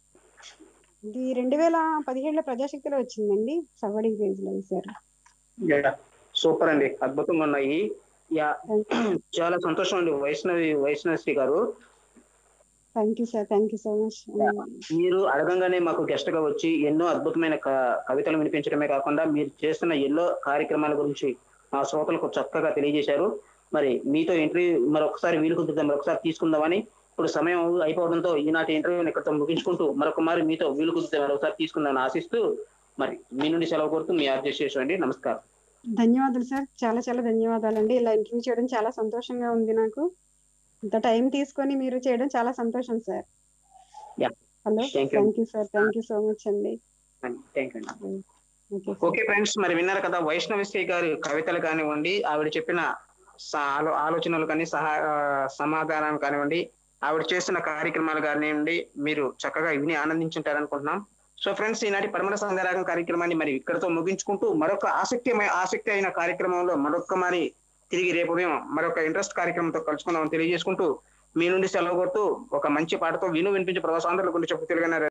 ఇది రెండు వేల పదిహేడులో ప్రజాశక్తిలో వచ్చిందండి సవ్వడి పేజ్ లో వేశారు యా సూపర్ అండి అద్భుతంగా ఉన్నాయి యా చాలా సంతోషం అండి వైష్ణవి వైష్ణవి గారు thank you sir thank you so much మీరు అడగంగానే మాకు గెస్ట్ గా వచ్చి ఎన్నో అద్భుతమైన క- కవితలు వినిపించడమే కాకుండా మీరు చేస్తున్న ఎన్నో కార్యక్రమాల గురించి మా శ్రోతలకు చక్కగా తెలియజేశారు మరి మీతో ఇంటర్వ్యూ మరొకసారి వీలు కుదురుతాం మరొకసారి తీసుకుందామని ఇప్పుడు సమయం అయిపోవడంతో ఈనాటి ఇంటర్వ్యూని ఇక్కడితో ముగించుకుంటూ మరొక మారి మీతో వీలు కుదిరితే మరొకసారి తీసుకుందామని ఆశిస్తూ మరి మీ నుండి సెలవు కోరుతూ మీ అడ్జస్ట్ అండి నమస్కారం ధన్యవాదాలు సార్ చాలా చాలా ధన్యవాదాలండి ఇలా ఇంటర్వ్యూ చేయడం చాలా సంతోషంగా ఉంది నాకు ఇంత టైం తీసుకొని మీరు చేయడం చాలా సంతోషం sir Yeah. Hello Thank you. Thank you sir thank you so much అండి థ్యాంక్ యూ అండి ఓకే ఓకే ఫ్రెండ్స్ మరి విన్నారు కదా వైష్ణవి శ్రీ గారి కవితలు కానివ్వండి ఆవిడ చెప్పిన స- ఆలో- ఆలోచనలు కానీ సహా ఆ, సమాధానం కానివ్వండి ఆవిడ చేస్తున్న కార్యక్రమాలు కానివ్వండి మీరు చక్కగా విని ఆనందించుంటారనుకుంటున్నాం సో ఫ్రెండ్స్ ఈనాటి పరమర సంగరాగం కార్యక్రమాన్ని మరి ఇక్కడతో ముగించుకుంటూ మరొక ఆసక్తి ఆసక్తి అయిన కార్యక్రమంలో మరొక మరి తిరిగి రేపు ఉదయం మరొక ఇంట్రెస్ట్ కార్యక్రమంతో కలుసుకుందామని తెలియజేసుకుంటూ మీ నుండి సెలవు కొడుతూ ఒక మంచి పాటతో విను వినిపించే ప్రవాసాంధ్రుల గురించి చెప్పు తెలుగు